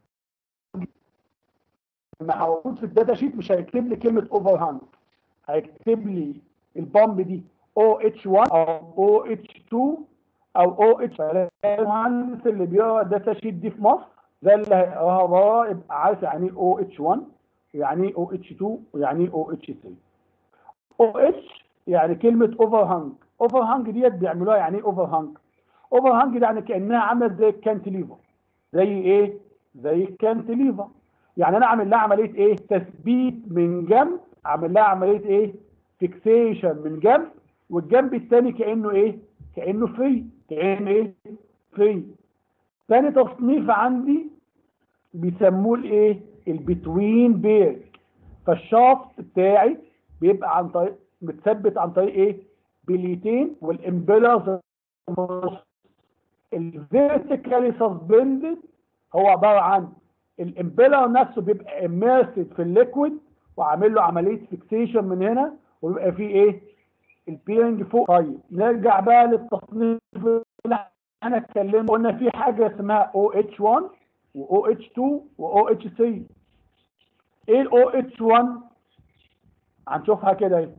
لما موجود في الداتا شيت مش هيكتب لي كلمه اوفر هاند هيكتب لي البامب دي او اتش 1 او او اتش 2 او او اتش المهندس اللي بيقرا الداتا شيت دي في مصر ده اللي هيقراها بره يبقى عارف يعني ايه او اتش 1 ويعني ايه او اتش 2 ويعني ايه او اتش 3 او اتش يعني كلمه اوفر هانج اوفر هانج ديت بيعملوها يعني ايه اوفر هانج اوفر هانج يعني كانها عامله زي الكانتليفر زي ايه زي الكانتليفر يعني انا اعمل لها عمليه ايه تثبيت من جنب اعمل لها عمليه ايه فيكسيشن من جنب والجنب الثاني كانه ايه كانه فري كانه ايه فري ثاني تصنيف عندي بيسموه الايه البتوين بير فالشافت بتاعي بيبقى عن طريق متثبت عن طريق ايه بليتين والامبيلرز الفيرتيكالي سسبندد هو عباره عن الامبيلر نفسه بيبقى اميرسد في الليكويد وعامل له عمليه فيكسيشن من هنا ويبقى فيه ايه البيرنج فوق طيب نرجع بقى للتصنيف اللي احنا اتكلمنا قلنا في حاجه اسمها او اتش 1 و اتش 2 و اتش 3 ايه الاو اتش 1 هنشوفها كده اهي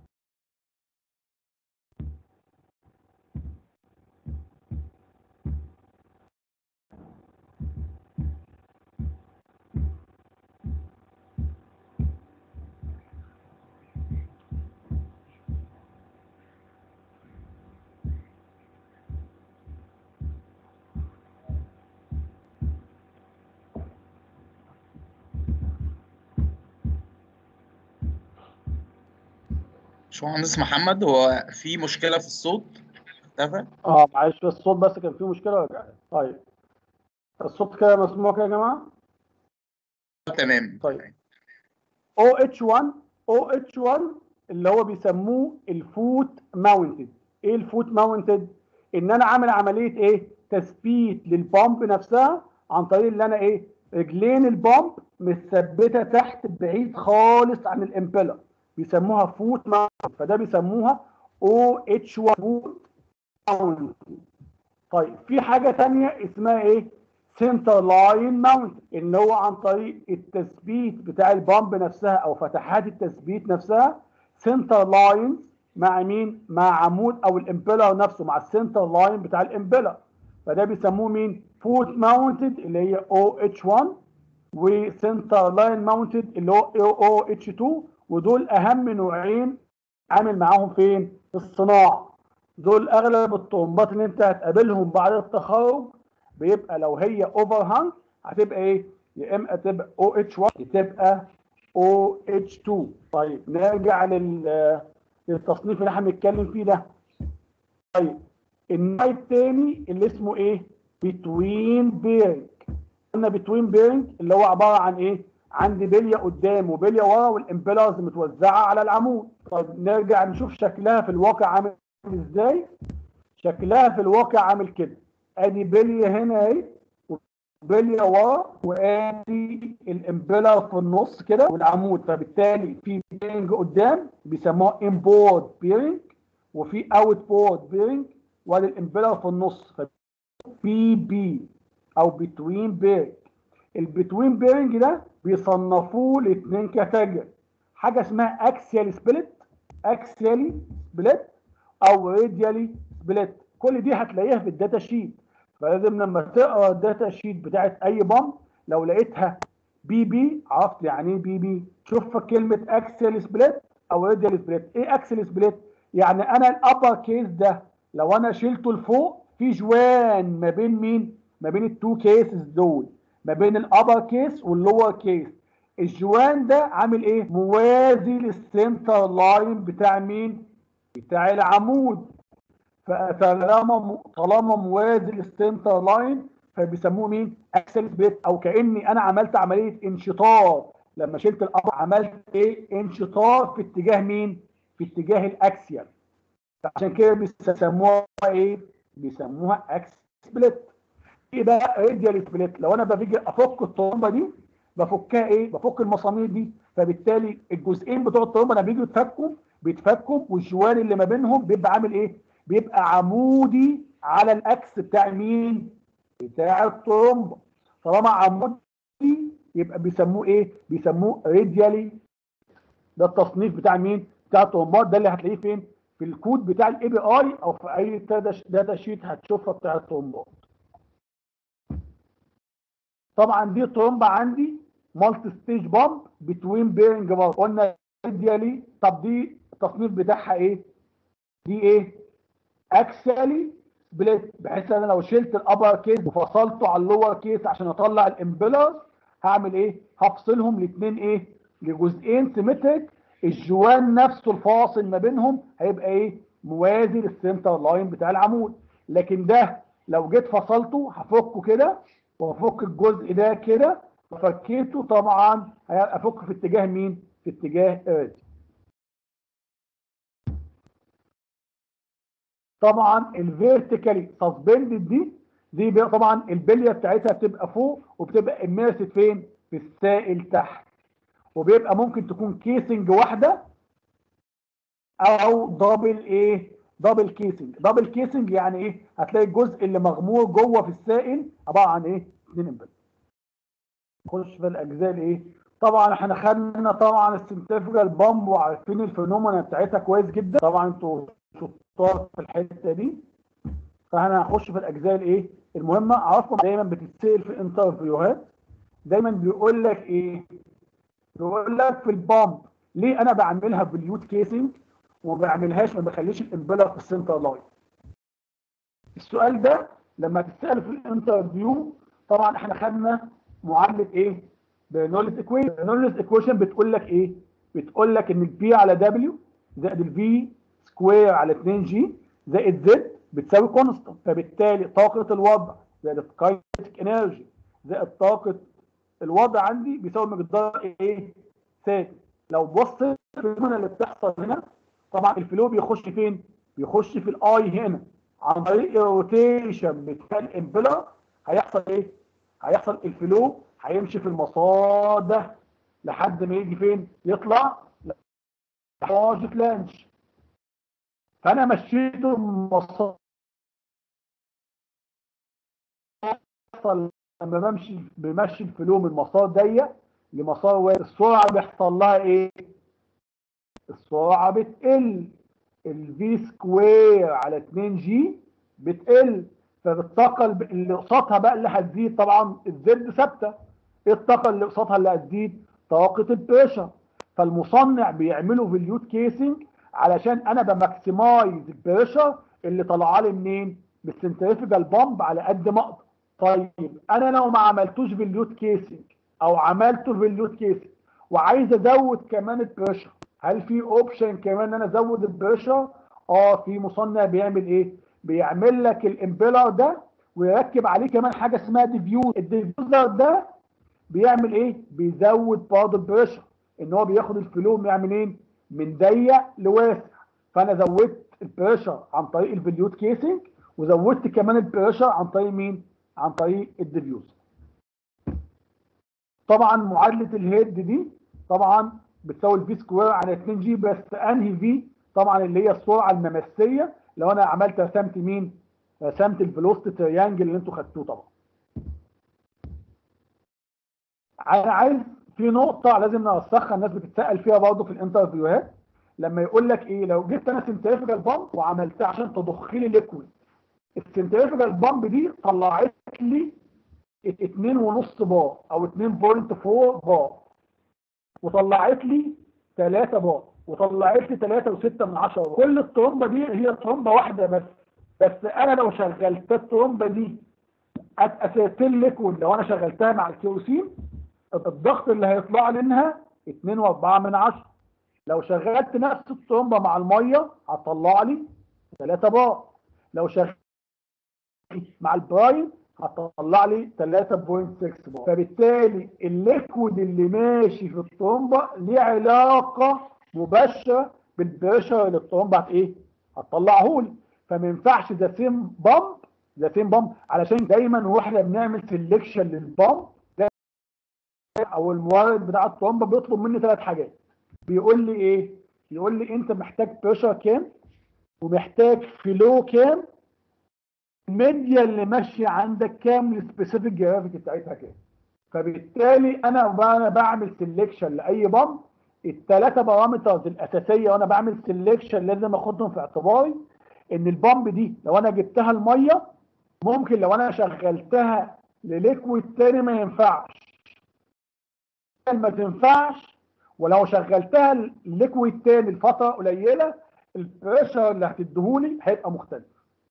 باشمهندس محمد هو في مشكلة في الصوت اختفى اه معلش بس الصوت بس كان فيه مشكله ولا طيب الصوت كده مسموع كده يا جماعه تمام طيب او اتش 1 او اتش 1 اللي هو بيسموه الفوت ماونتد ايه الفوت ماونتد ان انا عامل عمليه ايه تثبيت للبامب نفسها عن طريق اللي انا ايه رجلين البامب متثبته تحت بعيد خالص عن الامبيلر بيسموها فوت ماونت فده بيسموها او اتش 1 فوت ماونت طيب في حاجه تانية اسمها ايه سنتر لاين ماونت اللي هو عن طريق التثبيت بتاع البامب نفسها او فتحات التثبيت نفسها سنتر لاين مع مين مع عمود او الامبيلر نفسه مع السنتر لاين بتاع الامبيلر فده بيسموه مين فوت ماونتد اللي هي او اتش 1 وسنتر لاين ماونتد اللي هو او اتش 2 ودول اهم نوعين عامل معاهم فين في الصناعه دول اغلب الطرمبات اللي انت هتقابلهم بعد التخرج بيبقى لو هي اوفر هانج هتبقى ايه يا اما تبقى او اتش 1 تبقى او اتش 2 طيب نرجع لل للتصنيف اللي احنا بنتكلم فيه ده طيب النوع الثاني اللي اسمه ايه بتوين بيرنج قلنا بتوين بيرنج اللي هو عباره عن ايه عندي بليه قدام وبليه ورا والامبلرز متوزعه على العمود طيب نرجع نشوف شكلها في الواقع عامل ازاي شكلها في الواقع عامل كده ادي بليه هنا اهي بليه ورا وادي الامبلر في النص كده والعمود فبالتالي في بيرنج قدام بيسموها انبورد بيرنج وفي اوت بورد بيرنج وادي الامبلر في النص بي بي او بتوين بيرنج البتوين بيرنج ده بيصنفوه لاثنين كاتيجوري حاجه اسمها اكسيال سبليت اكسيالي سبليت او راديالي سبليت كل دي هتلاقيها في الداتا شيت فلازم لما تقرا الداتا شيت بتاعت اي بامب لو لقيتها بي بي عرفت يعني ايه بي بي شوف كلمه اكسيال سبليت او راديال سبليت ايه اكسيال سبليت يعني انا الابر كيس ده لو انا شلته لفوق في جوان ما بين مين ما بين التو كيسز دول ما بين الابر كيس واللور كيس الجوان ده عامل ايه موازي للسنتر لاين بتاع مين بتاع العمود فطالما طالما موازي للسنتر لاين فبيسموه مين اكسل بيت او كاني انا عملت عمليه انشطار لما شلت الابر عملت ايه انشطار في اتجاه مين في اتجاه الاكسيال عشان كده بيسموها ايه بيسموها اكس سبليت ايه بقى راديال سبليت لو انا باجي افك الطرمبه دي بفكها ايه بفك المسامير دي فبالتالي الجزئين بتوع الطرمبه لما بيجوا يتفكوا بيتفكوا والجوان اللي ما بينهم بيبقى عامل ايه بيبقى عمودي على الاكس بتاع مين بتاع الطرمبه طالما عمودي يبقى بيسموه ايه بيسموه راديالي ده التصنيف بتاع مين بتاع الطرمبات ده اللي هتلاقيه فين في الكود بتاع الاي بي اي او في اي داتا شيت هتشوفها بتاع الطرمبات طبعا دي طرمبه عندي مالتي ستيج بامب بتوين بيرنج بامب قلنا راديالي طب دي التصنيف بتاعها ايه دي ايه اكسالي سبليت بحيث انا لو شلت الابر كيس وفصلته على اللور كيس عشان اطلع الامبلرز هعمل ايه هفصلهم لاثنين ايه لجزئين سيمتريك الجوان نفسه الفاصل ما بينهم هيبقى ايه موازي للسنتر لاين بتاع العمود لكن ده لو جيت فصلته هفكه كده وافك الجزء ده كده وفكيته طبعا افك في اتجاه مين في اتجاه ارتي طبعا الفيرتيكالي سسبندد دي دي طبعا البليه بتاعتها بتبقى فوق وبتبقى اميرسد فين في السائل تحت وبيبقى ممكن تكون كيسنج واحده او دبل ايه دبل كيسنج دبل كيسنج يعني ايه هتلاقي الجزء اللي مغمور جوه في السائل عباره عن ايه اثنين امبل نخش في الاجزاء الايه طبعا احنا خدنا طبعا السنترفيجال بامب وعارفين الفينومينا بتاعتها كويس جدا طبعا انتوا شطار في الحته دي فاحنا هنخش في الاجزاء الايه المهمه اعرفكم دايما بتتسال في انترفيوهات دايما بيقول لك ايه بيقول لك في البامب ليه انا بعملها باليوت كيسنج وما بعملهاش ما بخليش الامبلر في السنتر لاين السؤال ده لما تتسال في الانترفيو طبعا احنا خدنا معادله ايه برنولز ايكويشن برنولز ايكويشن بتقول لك ايه بتقول لك ان البي على دبليو زائد الفي سكوير على 2 جي زائد زد بتساوي كونستانت فبالتالي طاقه الوضع زائد الكاينتيك انرجي زائد طاقه الوضع عندي بيساوي مقدار ايه ثابت لو بصيت في الفينومينا اللي بتحصل هنا طبعا الفلو بيخش فين بيخش في الاي هنا عن طريق الروتيشن بتاع الامبلر هيحصل ايه هيحصل الفلو هيمشي في المسار ده لحد ما يجي فين يطلع لحاجة لانش فانا مشيت المسار لما بمشي بمشي الفلو من مسار ضيق لمسار واسع السرعه بيحصل لها ايه السرعه بتقل الفي سكوير على 2 جي بتقل فالطاقه اللي قصادها بقى اللي هتزيد طبعا الزد ثابته ايه الطاقه اللي قصادها اللي هتزيد طاقه البريشر فالمصنع بيعمله فيليوت كيسنج علشان انا بماكسمايز البريشر اللي طالعه لي منين بالسنتريفيجال بامب على قد ما اقدر طيب انا لو ما عملتوش فيليوت كيسنج او عملته فيلوت كيس وعايز ازود كمان البريشر هل في اوبشن كمان ان انا ازود البريشر اه في مصنع بيعمل ايه بيعمل لك الامبيلر ده ويركب عليه كمان حاجه اسمها ديفيوز الديفيوزر ده بيعمل ايه بيزود برضه البريشر ان هو بياخد الفلو من منين من ضيق لواسع فانا زودت البريشر عن طريق الفيليوت كيسنج وزودت كمان البريشر عن طريق مين عن طريق الديفيوزر طبعا معادله الهيد دي طبعا بتساوي الفي سكوير على 2 جي بس انهي في طبعا اللي هي السرعه الممسيه لو انا عملت رسمت مين رسمت الفيلوسيتي تريانجل اللي انتوا خدتوه طبعا انا عايز في نقطه لازم نوسخها الناس بتتسال فيها برضه في الانترفيوهات لما يقول لك ايه لو جبت انا سنتريفيكال بامب وعملتها عشان تضخ لي ليكويد السنتريفيكال بامب دي طلعت لي 2.5 بار او 2.4 بار وطلعت لي 3 بار وطلعت لي 3 و6 من 10 بار كل الترومبه دي هي ترومبه واحده بس بس انا لو شغلت الترومبه دي اسيتيل ليكويد لو انا شغلتها مع الكيروسين الضغط اللي هيطلع لي منها 2.4 من 10 لو شغلت نفس الترومبه مع الميه هتطلع لي 3 بار لو شغلت مع البرايم هتطلع لي 3.6 بار فبالتالي الليكويد اللي ماشي في الترومبه ليه علاقه مباشره بالبريشر اللي الترومبه هت ايه؟ هتطلعه لي فما ينفعش ذا سيم بامب ذا سيم بامب علشان دايما واحنا بنعمل سيلكشن للبامب او المورد بتاع الترومبه بيطلب مني ثلاث حاجات بيقول لي ايه؟ يقول لي انت محتاج بريشر كام ومحتاج فلو كام الميديا اللي ماشيه عندك كام السبيسيفيك جرافيتي بتاعتها كام فبالتالي انا وانا بعمل سيلكشن لاي بامب الثلاثه بارامترز الاساسيه وانا بعمل سيلكشن لازم اخدهم في اعتباري ان البامب دي لو انا جبتها الميه ممكن لو انا شغلتها لليكويد تاني ما ينفعش ما تنفعش ولو شغلتها لليكويد تاني لفتره قليله البريشر اللي هتديهولي هيبقى مختلف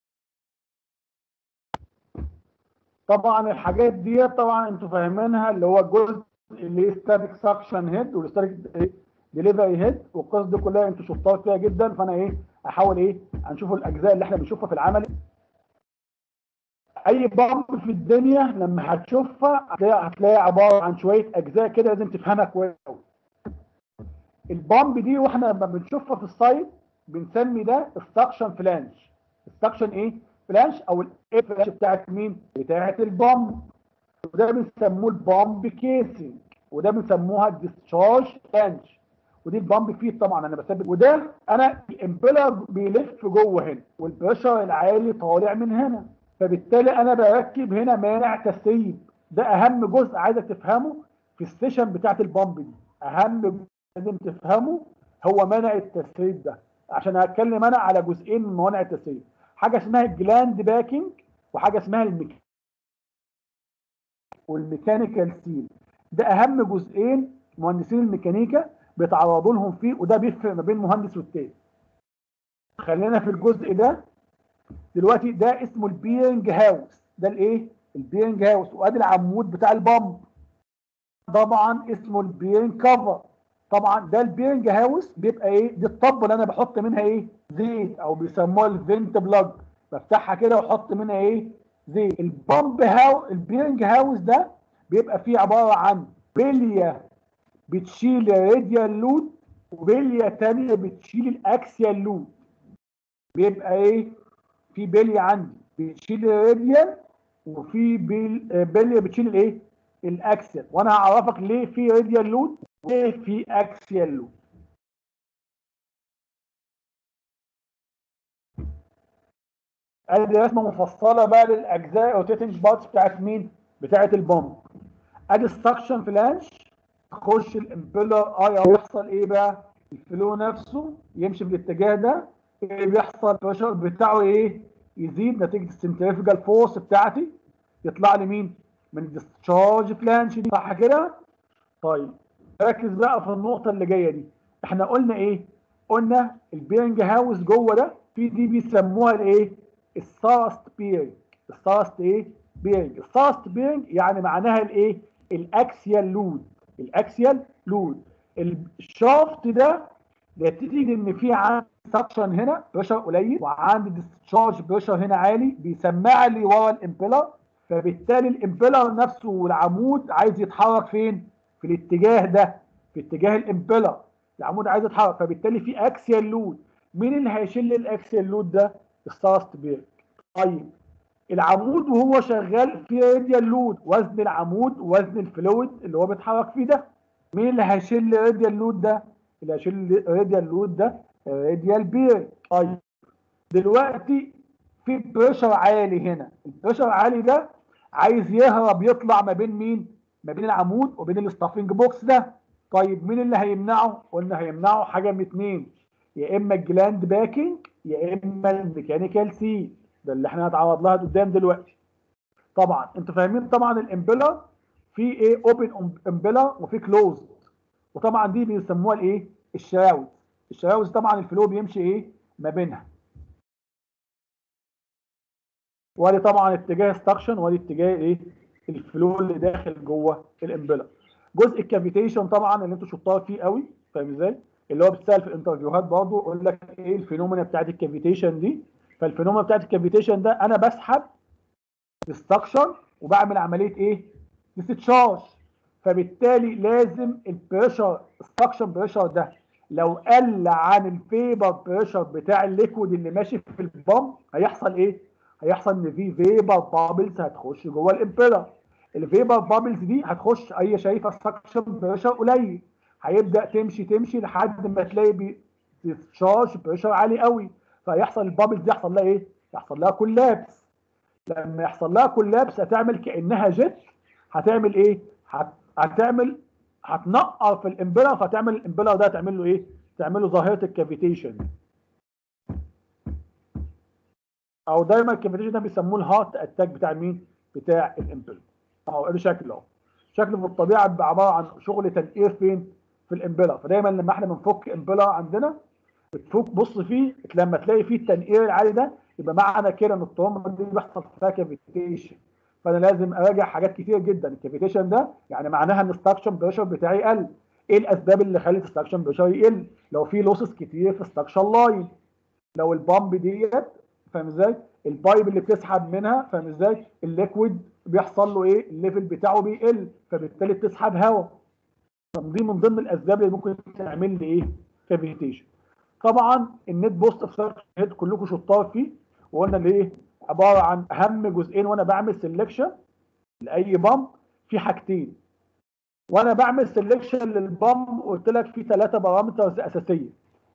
طبعا الحاجات دي طبعا انتوا فاهمينها اللي هو الجزء اللي هي ستاتيك سكشن هيد والستاتيك ديليفري هيد والقصص دي كلها انتوا شفتوها كتير جدا فانا ايه احاول ايه هنشوف الاجزاء اللي احنا بنشوفها في العمل اي بامب في الدنيا لما هتشوفها هتلاقي هتلاقي عباره عن شويه اجزاء كده لازم تفهمها كويس قوي البامب دي واحنا لما بنشوفها في السايت بنسمي ده السكشن فلانش السكشن ايه فلانش او الايه فلانش بتاعت مين بتاعت البامب وده بنسموه البامب كيسنج وده بنسموها الديسشارج فلانش ودي البامب فيه طبعا انا بثبت وده انا الامبيلر بيلف جوه هنا والبريشر العالي طالع من هنا فبالتالي انا بركب هنا مانع تسريب ده اهم جزء عايزك تفهمه في السيشن بتاعت البامب دي اهم جزء لازم تفهمه هو مانع التسريب ده عشان هتكلم انا على جزئين من موانع التسريب حاجه اسمها الجلاند باكينج وحاجه اسمها الميك والميكانيكال سيل ده اهم جزئين مهندسين الميكانيكا بيتعرضوا لهم فيه وده بيفرق ما بين مهندس والتاني خلينا في الجزء ده دلوقتي ده اسمه البيرنج هاوس ده الايه البيرنج هاوس وادي العمود بتاع البامب طبعا اسمه البيرنج كفر طبعا ده البيرنج هاوس بيبقى ايه دي الطبه اللي انا بحط منها ايه زيت او بيسموها الفنت بلاج بفتحها كده واحط منها ايه زيت البامب هاو البيرنج هاوس ده بيبقى فيه عباره عن بليه بتشيل الراديال لود وبليه ثانيه بتشيل الاكسيال لود بيبقى ايه في بليه عندي بتشيل الراديال وفي بليه بتشيل الايه الاكسيال وانا هعرفك ليه في راديال لود وليه في اكسيال لود ادي رسمه مفصله بقى للاجزاء روتيتنج بارتس بتاعت مين بتاعت البومب ادي السكشن فلاش تخش الامبيلر اي يحصل ايه بقى الفلو نفسه يمشي في الاتجاه ده ايه بيحصل البريشر بتاعه ايه يزيد نتيجه السنتريفيجال فورس بتاعتي يطلع لي مين من الديسشارج فلانش دي صح كده طيب ركز بقى في النقطه اللي جايه دي احنا قلنا ايه قلنا البيرنج هاوس جوه ده في دي بيسموها الايه الساست بيرنج الساست ايه بيرنج الساست بيرنج يعني معناها الايه الاكسيال لود الاكسيال لود الشافت ده نتيجه ان في عندي سكشن هنا بريشر قليل وعندي ديسشارج بريشر هنا عالي بيسمع لي ورا الامبيلر فبالتالي الامبيلر نفسه والعمود عايز يتحرك فين؟ في الاتجاه ده في اتجاه الامبيلر العمود عايز يتحرك فبالتالي في اكسيال لود مين اللي هيشيل الاكسيال لود ده؟ الساست بيرك طيب العمود وهو شغال في راديال لود وزن العمود وزن الفلويد اللي هو بيتحرك فيه ده مين اللي هيشيل راديال لود ده؟ اللي هيشيل راديال لود ده راديال بير طيب دلوقتي في بريشر عالي هنا البريشر العالي ده عايز يهرب يطلع ما بين مين ما بين العمود وبين الستافنج بوكس ده طيب مين اللي هيمنعه قلنا هيمنعه حاجه من اتنين يا اما الجلاند باكينج يا اما الميكانيكال سيل ده اللي احنا هنتعرض لها قدام دلوقتي طبعا انتوا فاهمين طبعا الامبيلر في ايه اوبن امبيلر وفي كلوزد وطبعا دي بيسموها الايه الشراوز الشراوز طبعا الفلو بيمشي ايه ما بينها وادي طبعا اتجاه السكشن وادي اتجاه ايه الفلو اللي داخل جوه الامبيلر جزء الكافيتيشن طبعا اللي انتوا شطار فيه قوي فاهم ازاي اللي هو بيتسال في الانترفيوهات برضه يقول لك ايه الفينومينا بتاعت الكافيتيشن دي فالفينومينا بتاعت الكافيتيشن ده انا بسحب السكشن وبعمل عمليه ايه ديستشارج فبالتالي لازم البريشر السكشن بريشر ده لو قل عن الفيبر بريشر بتاع الليكويد اللي ماشي في البامب هيحصل ايه هيحصل ان في فيبر بابلز هتخش جوه الامبيلر الفيبر بابلز دي هتخش هي شايفه السكشن بريشر قليل هيبدا تمشي تمشي لحد ما تلاقي بي ديسشارج بريشر عالي قوي فيحصل البابلز دي يحصل لها ايه يحصل لها كولابس لما يحصل لها كولابس هتعمل كانها جيت هتعمل ايه هت... هتعمل هتنقر في الامبيلر فتعمل الامبيلر ده تعمل له ايه تعمل له ظاهره الكافيتيشن او دايما الكافيتيشن ده بيسموه الهارت اتاك بتاع مين بتاع الامبيلر اهو ادي شكله اهو شكله في الطبيعه بيبقى عباره عن شغل تنقير فين في الامبيلر فدايما لما احنا بنفك امبيلر عندنا بتفك بص فيه لما تلاقي فيه التنقير العالي ده يبقى معنى كده ان الطعوم دي بيحصل فيها كافيتيشن فانا لازم اراجع حاجات كتير جدا الكافيتيشن ده يعني معناها ان الستاكشن بريشر بتاعي قل ايه الاسباب اللي خلت الستاكشن بريشر يقل لو في لوسز كتير في الستاكشن لاين لو البامب ديت فاهم ازاي البايب اللي بتسحب منها فاهم ازاي الليكويد بيحصل له ايه الليفل بتاعه بيقل فبالتالي بتسحب هواء دي من ضمن الاسباب اللي ممكن تعمل لي ايه كافيتيشن طبعا النت بوست اوف هيد كلكم شطار فيه وقلنا ليه عباره عن اهم جزئين وانا بعمل سelection لاي بامب في حاجتين وانا بعمل سelection للبامب قلت لك في ثلاثه بارامترز اساسيه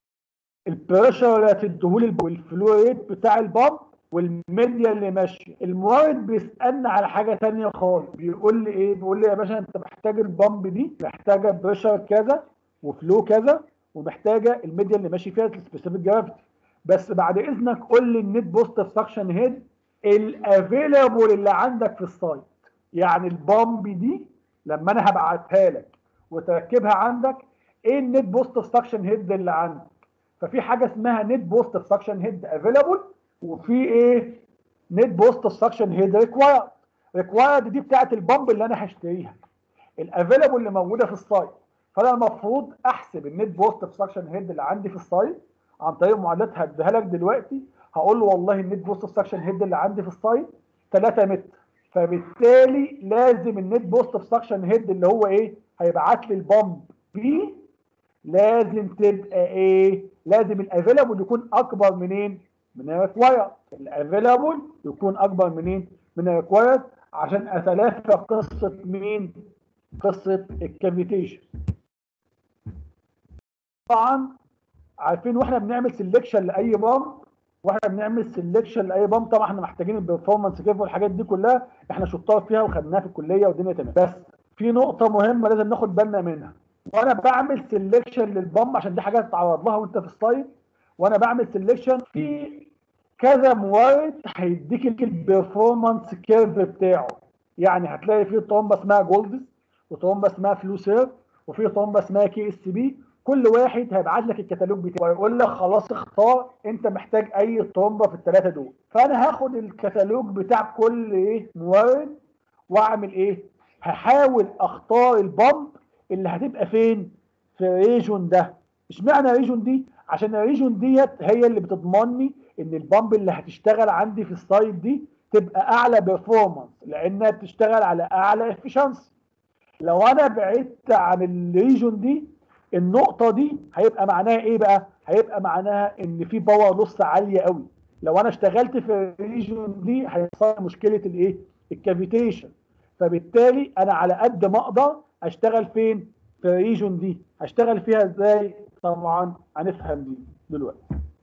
البريشر اللي هتديهولي والفلو ريت بتاع البامب والميديا اللي ماشيه المورد بيسالني على حاجه ثانيه خالص بيقول لي ايه بيقول لي يا باشا انت محتاج البامب دي محتاجه بريشر كذا وفلو كذا ومحتاجه الميديا اللي ماشي فيها السبيسيفيك جرافيتي بس بعد اذنك قول لي النت بوست سكشن هيد الافيلابل اللي عندك في السايت يعني البامب دي لما انا هبعتها لك وتركبها عندك ايه النت بوست سكشن هيد اللي عندك ففي حاجه اسمها نت بوست سكشن هيد افيلابل وفي ايه نت بوست سكشن هيد ريكوايرد ريكوايرد دي بتاعت البامب اللي انا هشتريها الافيلابل اللي موجوده في السايت فانا المفروض احسب النت بوست سكشن هيد اللي عندي في السايت عن طريق معادلات هديها لك دلوقتي هقول له والله النت بوست سكشن هيد اللي عندي في السايت 3 متر فبالتالي لازم النت بوست سكشن هيد اللي هو ايه هيبعت لي البامب بي لازم تبقى ايه لازم الافيلابل يكون اكبر منين من الريكوايرد الافيلابل يكون اكبر منين من الريكوايرد عشان اتلافى قصه مين قصه الكافيتيشن طبعا عارفين واحنا بنعمل سelection لاي بامب واحنا بنعمل سelection لاي بامب طبعا احنا محتاجين البرفورمانس كيف والحاجات دي كلها احنا شطار فيها وخدناها في الكليه والدنيا تمام بس في نقطه مهمه لازم ناخد بالنا منها وانا بعمل سelection للبامب عشان دي حاجه تتعرض لها وانت في السايت وانا بعمل سelection في كذا مورد هيديك البرفورمانس كيرف بتاعه يعني هتلاقي في طرمبه اسمها جولدز وطرمبه اسمها فلوسير وفي طرمبه اسمها كي اس بي كل واحد هيبعت لك الكتالوج بتاعه ويقول لك خلاص اختار انت محتاج اي طرمبه في الثلاثه دول فانا هاخد الكتالوج بتاع كل ايه مورد واعمل ايه هحاول اختار البامب اللي هتبقى فين في الريجون ده اشمعنى الريجون دي عشان الريجون ديت هي اللي بتضمني ان البامب اللي هتشتغل عندي في السايت دي تبقى اعلى بيرفورمانس لانها بتشتغل على اعلى افشنسي لو انا بعدت عن الريجون دي النقطه دي هيبقى معناها ايه بقى هيبقى معناها ان في باور لوس عاليه قوي لو انا اشتغلت في الريجون دي هيحصل مشكله الايه الكافيتيشن فبالتالي انا على قد ما اقدر اشتغل فين في الريجون دي هشتغل فيها ازاي طبعا هنفهم دي دلوقتي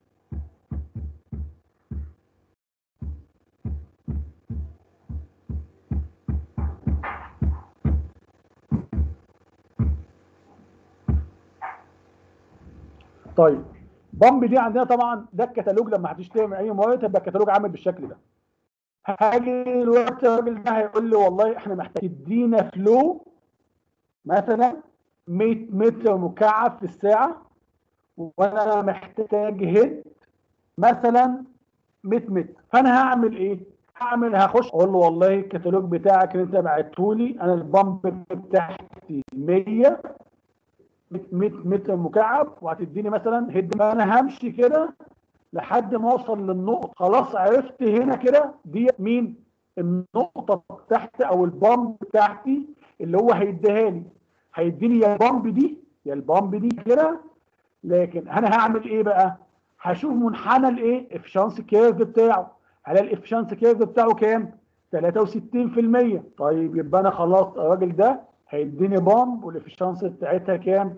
طيب بامب دي عندنا طبعا ده الكتالوج لما هتشتري من اي مورد هيبقى الكتالوج عامل بالشكل ده هاجي دلوقتي الراجل ده هيقول لي والله احنا محتاجين تدينا فلو مثلا 100 متر مكعب في الساعه وانا محتاج هيد مثلا 100 متر فانا هعمل ايه؟ هعمل هخش اقول له والله الكتالوج بتاعك اللي انت بعته لي انا البامب بتاعتي 100 100 متر مكعب وهتديني مثلا هيد انا همشي كده لحد ما اوصل للنقطه خلاص عرفت هنا كده دي مين النقطه تحت او البامب بتاعتي اللي هو هيديها لي هيديني يا البامب دي يا البامب دي كده لكن انا هعمل ايه بقى هشوف منحنى الايه افشانس كيرف بتاعه هل الافشانس كيرف بتاعه كام 63% طيب يبقى انا خلاص الراجل ده هيديني بامب والافشانس بتاعتها كام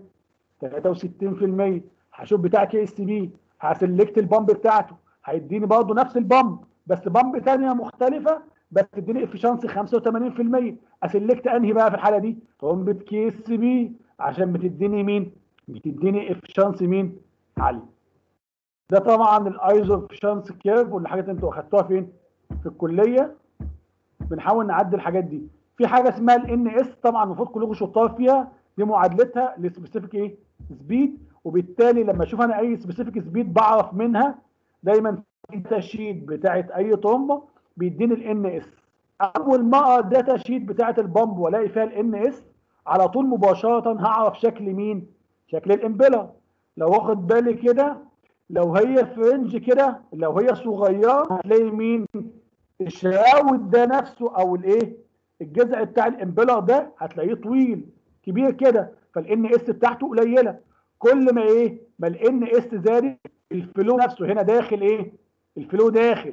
63% هشوف بتاع كي اس بي هسلكت البامب بتاعته هيديني برضه نفس البامب بس بامب ثانيه مختلفه بس تديني افشانس 85% اسلكت انهي بقى في الحاله دي بامب كي اس بي عشان بتديني مين بتديني افشانس مين عالي ده طبعا الايزو افشانس كيرف والحاجات انتوا اخدتوها فين في الكليه بنحاول نعدي الحاجات دي في حاجه اسمها الان اس طبعا المفروض كلكم شطار فيها دي معادلتها لسبيسيفيك ايه سبيد وبالتالي لما اشوف انا اي سبيسيفيك سبيد بعرف منها دايما في الداتا شيت بتاعت اي طرمبه بيديني الان اس اول ما اقرا الداتا شيت بتاعت البامب والاقي فيها الان اس على طول مباشره هعرف شكل مين شكل الامبيلر لو واخد بالي كده لو هي فرنج كده لو هي صغيره هتلاقي مين الشراود ده نفسه او الايه الجذع بتاع الامبيلر ده هتلاقيه طويل كبير كده فالان اس بتاعته قليله كل ما ايه ما الان اس زادت الفلو نفسه هنا داخل ايه الفلو داخل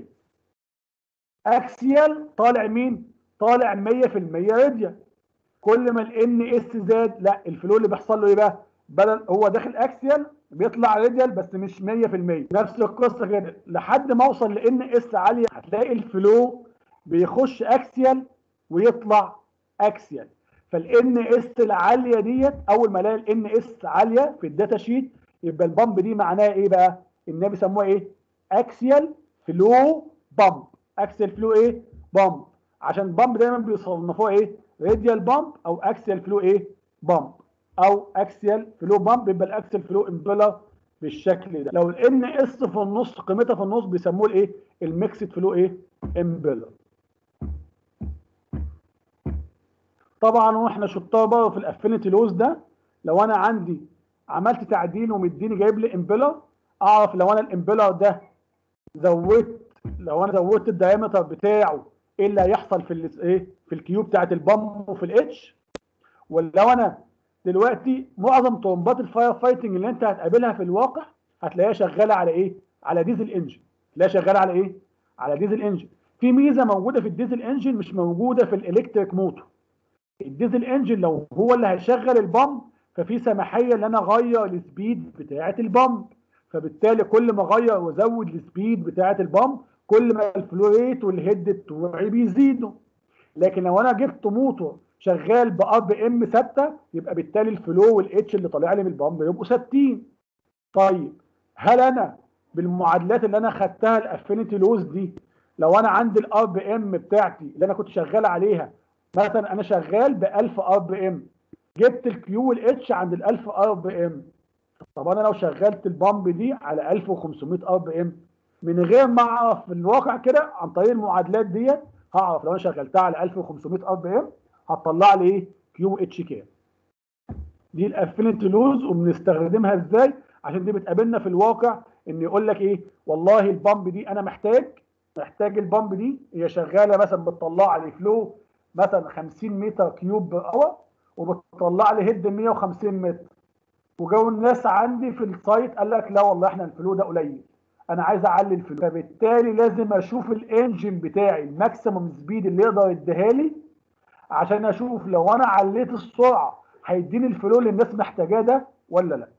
اكسيال طالع مين طالع 100% راديال كل ما الان اس زاد لا الفلو اللي بيحصل له ايه بقى بدل هو داخل اكسيال بيطلع راديال بس مش 100% نفس القصه كده لحد ما اوصل لان اس عاليه هتلاقي الفلو بيخش اكسيال ويطلع اكسيال فالان اس العاليه ديت اول ما الاقي الان اس عاليه في الداتا شيت يبقى البامب دي معناها ايه بقى؟ النبي بيسموها ايه؟ اكسيال فلو بامب اكسيال فلو ايه؟ بامب عشان البامب دايما بيصنفوها ايه؟ راديال بامب او اكسيال فلو ايه؟ بامب او اكسيال فلو بامب يبقى الاكسيال فلو امبيلر بالشكل ده لو الان اس في النص قيمتها في النص بيسموه الايه؟ الميكسد فلو ايه؟ امبيلر طبعا واحنا شطار بقى في الافينيتي لوز ده لو انا عندي عملت تعديل ومديني جايب لي امبيلر اعرف لو انا الامبيلر ده زودت لو انا زودت الدايمتر بتاعه ايه اللي هيحصل في الايه في الكيو بتاعت البامب وفي الاتش ولو انا دلوقتي معظم طرمبات الفاير فايتنج اللي انت هتقابلها في الواقع هتلاقيها شغاله على ايه على ديزل انجن تلاقيها شغاله على ايه على ديزل انجن في ميزه موجوده في الديزل انجن مش موجوده في الالكتريك موتور الديزل انجن لو هو اللي هيشغل البامب ففي سماحيه ان انا اغير السبيد بتاعه البامب فبالتالي كل ما اغير وازود السبيد بتاعه البامب كل ما الفلو ريت والهيد بتوعي بيزيدوا لكن لو انا جبت موتور شغال بار بي ام ثابته يبقى بالتالي الفلو والاتش اللي طالع لي من البامب يبقوا ثابتين طيب هل انا بالمعادلات اللي انا خدتها الافينيتي لوز دي لو انا عندي الار بي ام بتاعتي اللي انا كنت شغال عليها مثلا انا شغال ب 1000 ار بي ام جبت الكيو والاتش عند ال 1000 ار بي ام طب انا لو شغلت البامب دي على 1500 ار بي ام من غير ما اعرف في الواقع كده عن طريق المعادلات ديت هعرف لو انا شغلتها على 1500 ار بي ام هتطلع لي ايه كيو اتش كام دي الافينيتي لوز وبنستخدمها ازاي عشان دي بتقابلنا في الواقع ان يقول لك ايه والله البامب دي انا محتاج محتاج البامب دي هي شغاله مثلا بتطلع لي فلو مثلا 50 متر كيوب باور وبتطلع لي هيد 150 متر وجو الناس عندي في السايت قال لك لا والله احنا الفلو ده قليل انا عايز اعلي الفلو فبالتالي لازم اشوف الانجن بتاعي الماكسيمم سبيد اللي يقدر يديها لي عشان اشوف لو انا عليت السرعه هيديني الفلو اللي الناس محتاجاه ده ولا لا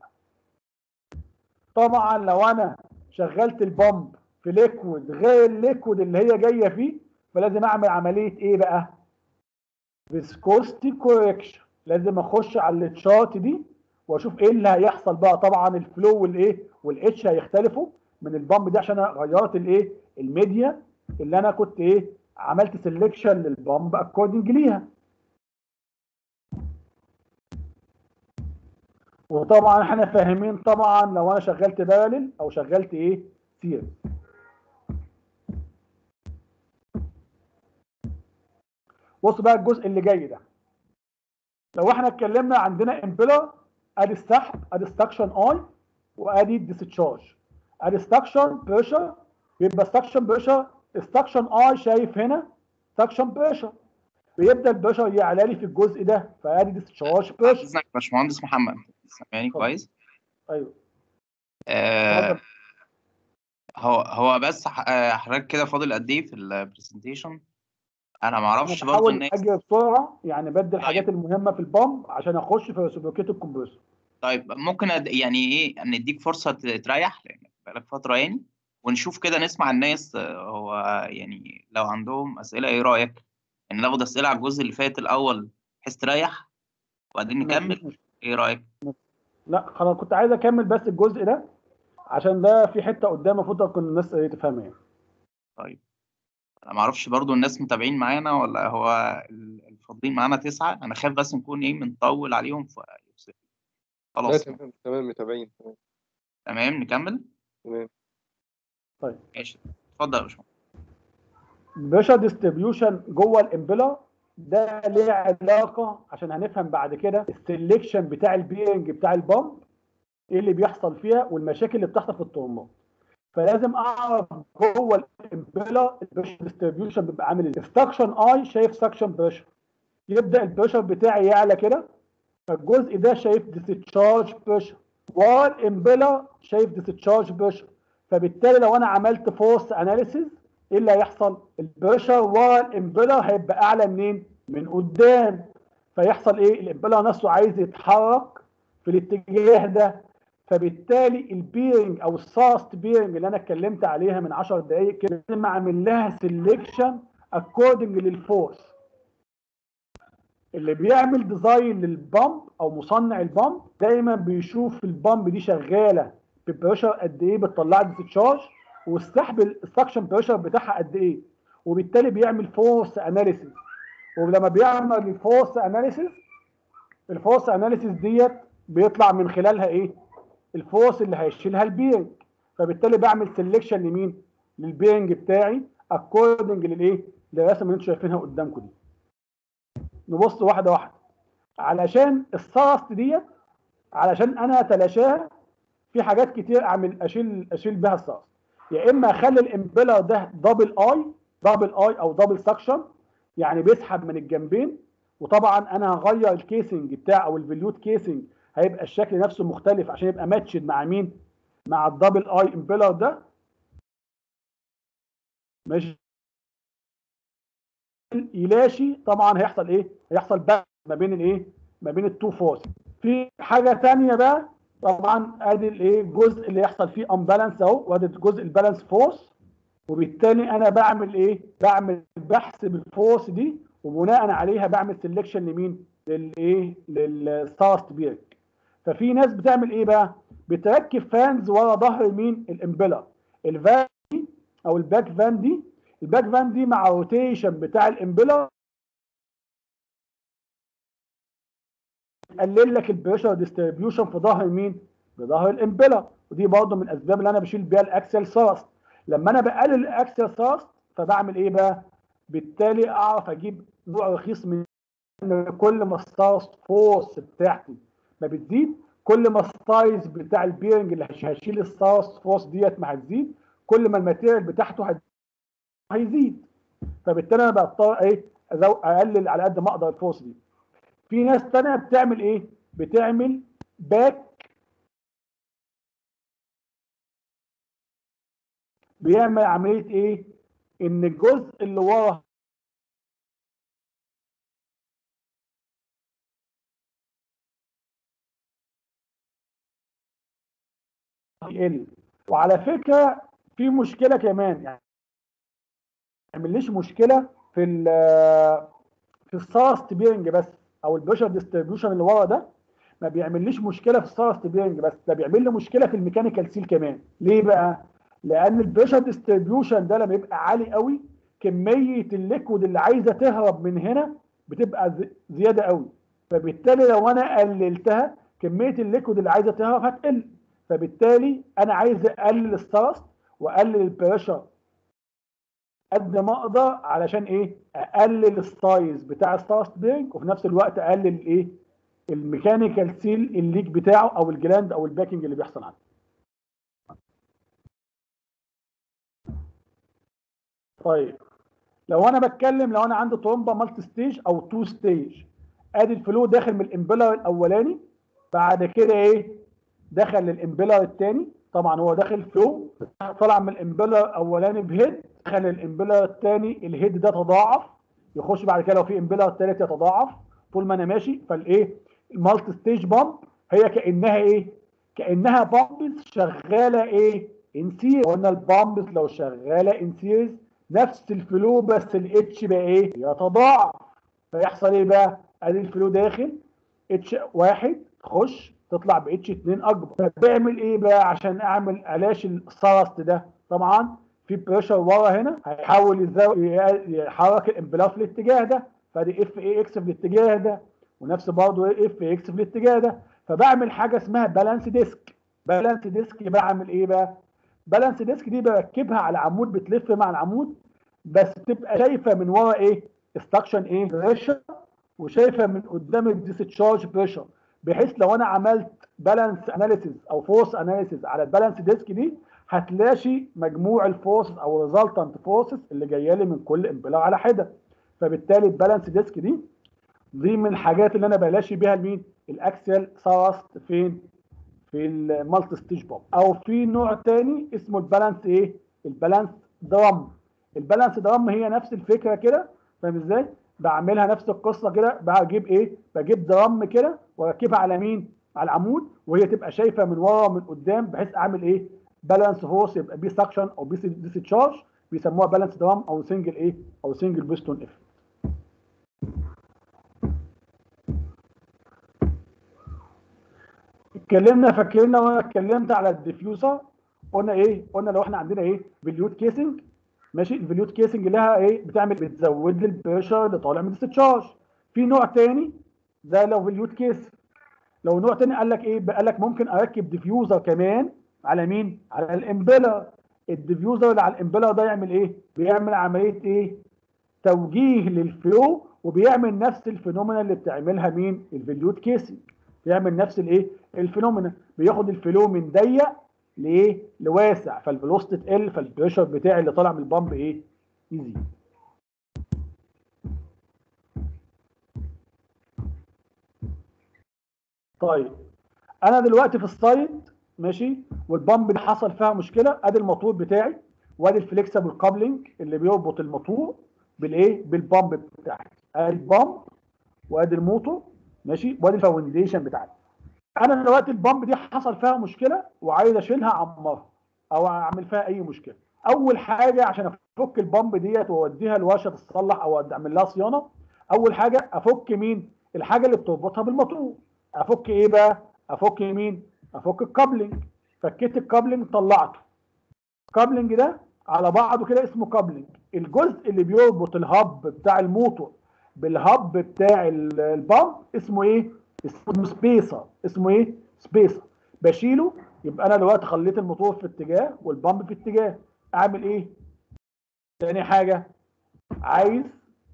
طبعا لو انا شغلت البامب في ليكويد غير الليكويد اللي هي جايه فيه فلازم اعمل عمليه ايه بقى فيسكوستي كوريكشن لازم اخش على التشارت دي واشوف ايه اللي هيحصل بقى طبعا الفلو والايه والاتش هيختلفوا من البامب دي عشان غيرت الايه الميديا اللي انا كنت ايه عملت سelection للبامب اكوردنج ليها وطبعا احنا فاهمين طبعا لو انا شغلت بارلل او شغلت ايه سيريز بص بقى الجزء اللي جاي ده لو احنا اتكلمنا عندنا امبيلر ادي السحب ادي السكشن اي وادي الديسشارج ادي السكشن بريشر بيبقى السكشن بريشر السكشن اي شايف هنا سكشن بريشر بيبدا البريشر يعلى لي في الجزء ده فادي ديسشارج بريشر اذنك يا باشمهندس محمد سامعني كويس ايوه آه هو هو بس حضرتك كده فاضل قد ايه في البرزنتيشن انا ما اعرفش برضه بحاول الناس اجي بسرعه يعني بدي الحاجات المهمه في البامب عشان اخش في ريسبروكيت الكمبريسور طيب ممكن أد... يعني ايه نديك فرصه تريح لان بقالك فتره يعني ونشوف كده نسمع الناس هو يعني لو عندهم اسئله ايه رايك يعني ناخد اسئله على الجزء اللي فات الاول بحيث تريح وبعدين نكمل ايه رايك لا خلاص كنت عايز اكمل بس الجزء ده عشان ده في حته قدام المفروض تكون الناس ايه تفهمها يعني. طيب انا ما اعرفش برضو الناس متابعين معانا ولا هو الفاضلين معانا تسعه انا خايف بس نكون ايه بنطول عليهم ف خلاص تمام تمام متابعين تمام تمام نكمل تمام طيب ماشي اتفضل يا باشمهندس بريشر ديستريبيوشن جوه الامبيلر ده ليه علاقه عشان هنفهم بعد كده السلكشن بتاع البيرنج بتاع البامب ايه اللي بيحصل فيها والمشاكل اللي بتحصل في الطرمبات فلازم اعرف جوه الامبيلر البريشر ديستريبيوشن بيبقى عامل ازاي السكشن اي شايف سكشن بريشر يبدا البريشر بتاعي يعلى كده فالجزء ده شايف ديسشارج بريشر والامبيلر شايف ديسشارج بريشر فبالتالي لو انا عملت فورس اناليسيز ايه اللي هيحصل البريشر والامبيلر هيبقى اعلى منين من قدام فيحصل ايه الامبيلر نفسه عايز يتحرك في الاتجاه ده فبالتالي البيرنج او الساست بيرنج اللي انا اتكلمت عليها من 10 دقائق كده لازم اعمل لها سيلكشن اكوردنج للفورس اللي بيعمل ديزاين للبامب او مصنع البامب دايما بيشوف البامب دي شغاله ببريشر قد ايه بتطلع ديسشارج والسحب السكشن بريشر بتاعها قد ايه وبالتالي بيعمل فورس اناليسيس ولما بيعمل الفورس اناليسيس الفورس اناليسيس ديت بيطلع من خلالها ايه الفورس اللي هيشيلها البيرنج فبالتالي بعمل سيلكشن لمين للبيرنج بتاعي اكوردنج للايه للرسمه اللي انتم شايفينها قدامكم دي نبص واحده واحده علشان الساست ديت علشان انا اتلاشاها في حاجات كتير اعمل اشيل اشيل بيها الساست يا اما اخلي الامبيلر ده دبل اي دبل اي او دبل سكشن يعني بيسحب من الجنبين وطبعا انا هغير الكيسنج بتاع او الفيليوت كيسنج هيبقى الشكل نفسه مختلف عشان يبقى ماتشد مع مين مع الدبل اي امبيلر ده ماشي يلاشي طبعا هيحصل ايه هيحصل بقى ما بين الايه ما بين التو فورس في حاجه ثانيه بقى طبعا ادي الايه الجزء اللي يحصل فيه امبالانس اهو وادي الجزء البالانس فورس وبالتالي انا بعمل ايه بعمل بحسب الفورس دي وبناء عليها بعمل سيلكشن لمين للايه للسارست بيرك ففي ناس بتعمل ايه بقى بتركب فانز ورا ظهر مين الامبيلر الفان دي او الباك فان دي الباك فان دي مع روتيشن بتاع الامبيلر يقلل لك البريشر ديستريبيوشن في ظهر مين في ظهر الامبيلر ودي برضه من الاسباب اللي انا بشيل بيها الاكسل سارست لما انا بقلل الاكسل سارست فبعمل ايه بقى بالتالي اعرف اجيب نوع رخيص من ان كل ما الساوث فورس بتاعتي ما بتزيد كل ما السايز بتاع البيرنج اللي هيشيل الساوث فورس ديت ما هتزيد كل ما الماتيريال بتاعته هيزيد فبالتالي انا بضطر ايه اقلل على قد ما اقدر الفورس دي في ناس تانية بتعمل ايه بتعمل باك بيعمل عمليه ايه ان الجزء اللي ورا يقل وعلى فكره في مشكله كمان يعني ما يعمليش مشكله في ال في السارست بيرنج بس او البريشر ديستريبيوشن اللي ورا ده ما بيعمليش مشكله في السارست بيرنج بس ده بيعمل لي مشكله في الميكانيكال سيل كمان ليه بقى لان البريشر ديستريبيوشن ده لما يبقى عالي قوي كميه الليكويد اللي عايزه تهرب من هنا بتبقى زياده قوي فبالتالي لو انا قللتها كميه الليكويد اللي عايزه تهرب هتقل فبالتالي انا عايز اقلل السارست واقلل البريشر قد ما اقدر علشان ايه اقلل السايز بتاع السارست بيرنج وفي نفس الوقت اقلل الايه الميكانيكال سيل الليك بتاعه او الجلاند او الباكنج اللي بيحصل عنده طيب لو انا بتكلم لو انا عندي ترومبا مالتي ستيج او تو ستيج ادي الفلو داخل من الامبلر الاولاني بعد كده ايه دخل للامبلر الثاني طبعا هو داخل فلو طلع من الامبلر الاولاني بهيد دخل الامبلر الثاني الهيد ده تضاعف يخش بعد كده لو في امبلر ثالث يتضاعف طول ما انا ماشي فالايه المالتي ستيج بامب هي كانها ايه كانها بامبز شغاله ايه ان سيريز قلنا البامبز لو شغاله ان سيريز نفس الفلو بس الاتش بقى ايه يتضاعف فيحصل ايه بقى ادي الفلو داخل اتش واحد تخش تطلع ب اتش 2 اكبر فبعمل ايه بقى عشان اعمل الاش السرست ده طبعا في بريشر ورا هنا هيحاول يحرك الامبلاس في الاتجاه ده فدي اف اي اكس في الاتجاه ده ونفس برضه اف اكس في الاتجاه ده فبعمل حاجه اسمها بالانس ديسك بالانس ديسك بعمل ايه بقى بالانس ديسك دي بركبها على عمود بتلف مع العمود بس تبقى شايفه من ورا ايه استكشن ايه بريشر وشايفه من قدام الديسشارج بريشر بحيث لو انا عملت بالانس اناليسيز او فورس اناليسيز على البالانس ديسك دي هتلاشي مجموع الفورسز او ريزلتنت فورسز اللي جايه لي من كل امبلر على حده فبالتالي البالانس ديسك دي دي من الحاجات اللي انا بلاشي بيها المين الاكسيال سارست فين في المالتي ستيج بوب او في نوع تاني اسمه البالانس ايه البالانس درام البالانس درام هي نفس الفكره كده فاهم ازاي بعملها نفس القصه كده بجيب ايه بجيب درام كده واركبها على مين على العمود وهي تبقى شايفه من ورا ومن قدام بحيث اعمل ايه بالانس فورس يبقى بي سكشن او بي ديسشارج بيسموها بالانس درام او سنجل ايه او سنجل بيستون اف اتكلمنا فاكرنا وانا اتكلمت على الديفيوزر قلنا ايه قلنا لو احنا عندنا ايه فيليوت كيسنج ماشي الفيليوت كيسنج لها ايه بتعمل بتزود لي البريشر اللي طالع من الديسشارج في نوع تاني زي لو فيليوت كيس لو نوع تاني قال لك ايه قال لك ممكن اركب ديفيوزر كمان على مين على الامبلر الديفيوزر اللي على الامبلر ده يعمل ايه بيعمل عمليه ايه توجيه للفلو وبيعمل نفس الفينومينا اللي بتعملها مين الفيليوت كيسنج بيعمل نفس الايه الفينومينا بياخد الفلو من ضيق لايه لواسع فالفيلوسيتي تقل فالبريشر بتاعي اللي طالع من البامب ايه يزيد طيب انا دلوقتي في السايد ماشي والبامب دي حصل فيها مشكله ادي الموتور بتاعي وادي الفليكسبل كابلنج اللي بيربط الموتور بالايه بالبامب بتاعي ادي البامب وادي الموتور ماشي وادي الفاونديشن بتاعتي انا دلوقتي البامب دي حصل فيها مشكله وعايز اشيلها اعمرها او اعمل فيها اي مشكله اول حاجه عشان افك البامب ديت واوديها الورشه تصلح او اعمل لها صيانه اول حاجه افك مين الحاجه اللي بتربطها بالموتور افك ايه بقى افك مين افك الكابلنج فكيت الكابلنج طلعته الكابلنج ده على بعضه كده اسمه كابلنج الجزء اللي بيربط الهب بتاع الموتور بالهب بتاع البامب اسمه ايه اسمه سبيسر اسمه ايه سبيسر بشيله يبقى انا دلوقتي خليت الموتور في اتجاه والبامب في اتجاه اعمل ايه تاني حاجه عايز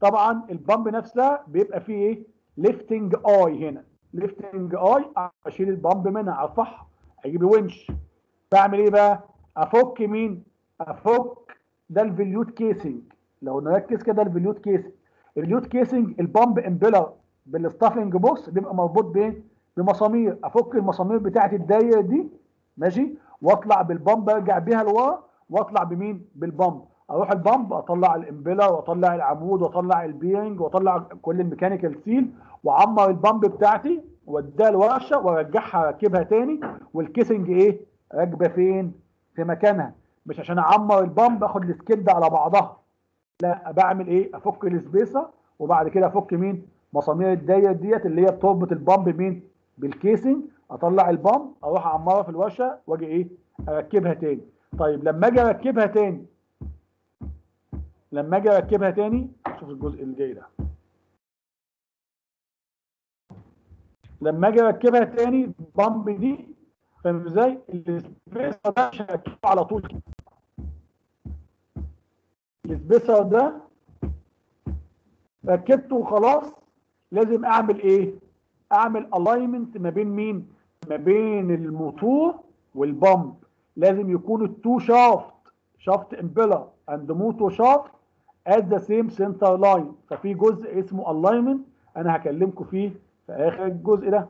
طبعا البامب نفسها بيبقى فيه ايه ليفتنج اي هنا ليفتنج اي اشيل البامب منها ارفعها اجيب ونش بعمل ايه بقى افك مين افك ده الفليوت كيسنج لو نركز كده الفليوت كيسنج الفليوت كيسنج البامب امبلر بالستافنج بوكس بيبقى مربوط بايه بمسامير افك المسامير بتاعه الدايره دي ماشي واطلع بالبامب ارجع بيها لورا واطلع بمين بالبامب اروح البامب اطلع الامبلر واطلع العمود واطلع البيرنج واطلع كل الميكانيكال سيل واعمر البامب بتاعتي واديها الورشه وارجعها اركبها تاني والكيسنج ايه راكبه فين في مكانها مش عشان اعمر البامب اخد السكيد على بعضها لا بعمل ايه افك السبيسر وبعد كده افك مين مسامير الدايره ديت اللي هي بتربط البامب مين بالكيسنج اطلع البامب اروح اعمرها في الورشه واجي ايه اركبها تاني طيب لما اجي اركبها تاني لما اجي اركبها تاني شوف الجزء اللي جاي ده لما اجي اركبها تاني البامب دي فاهم ازاي السبيسر ده مش هركبه على طول كده السبيسر ده ركبته وخلاص لازم اعمل ايه اعمل الاينمنت ما بين مين ما بين الموتور والبامب لازم يكونوا التو شافت شافت امبلر اند موتور شافت at the same center line ففي جزء اسمه alignment انا هكلمكم فيه في اخر الجزء ده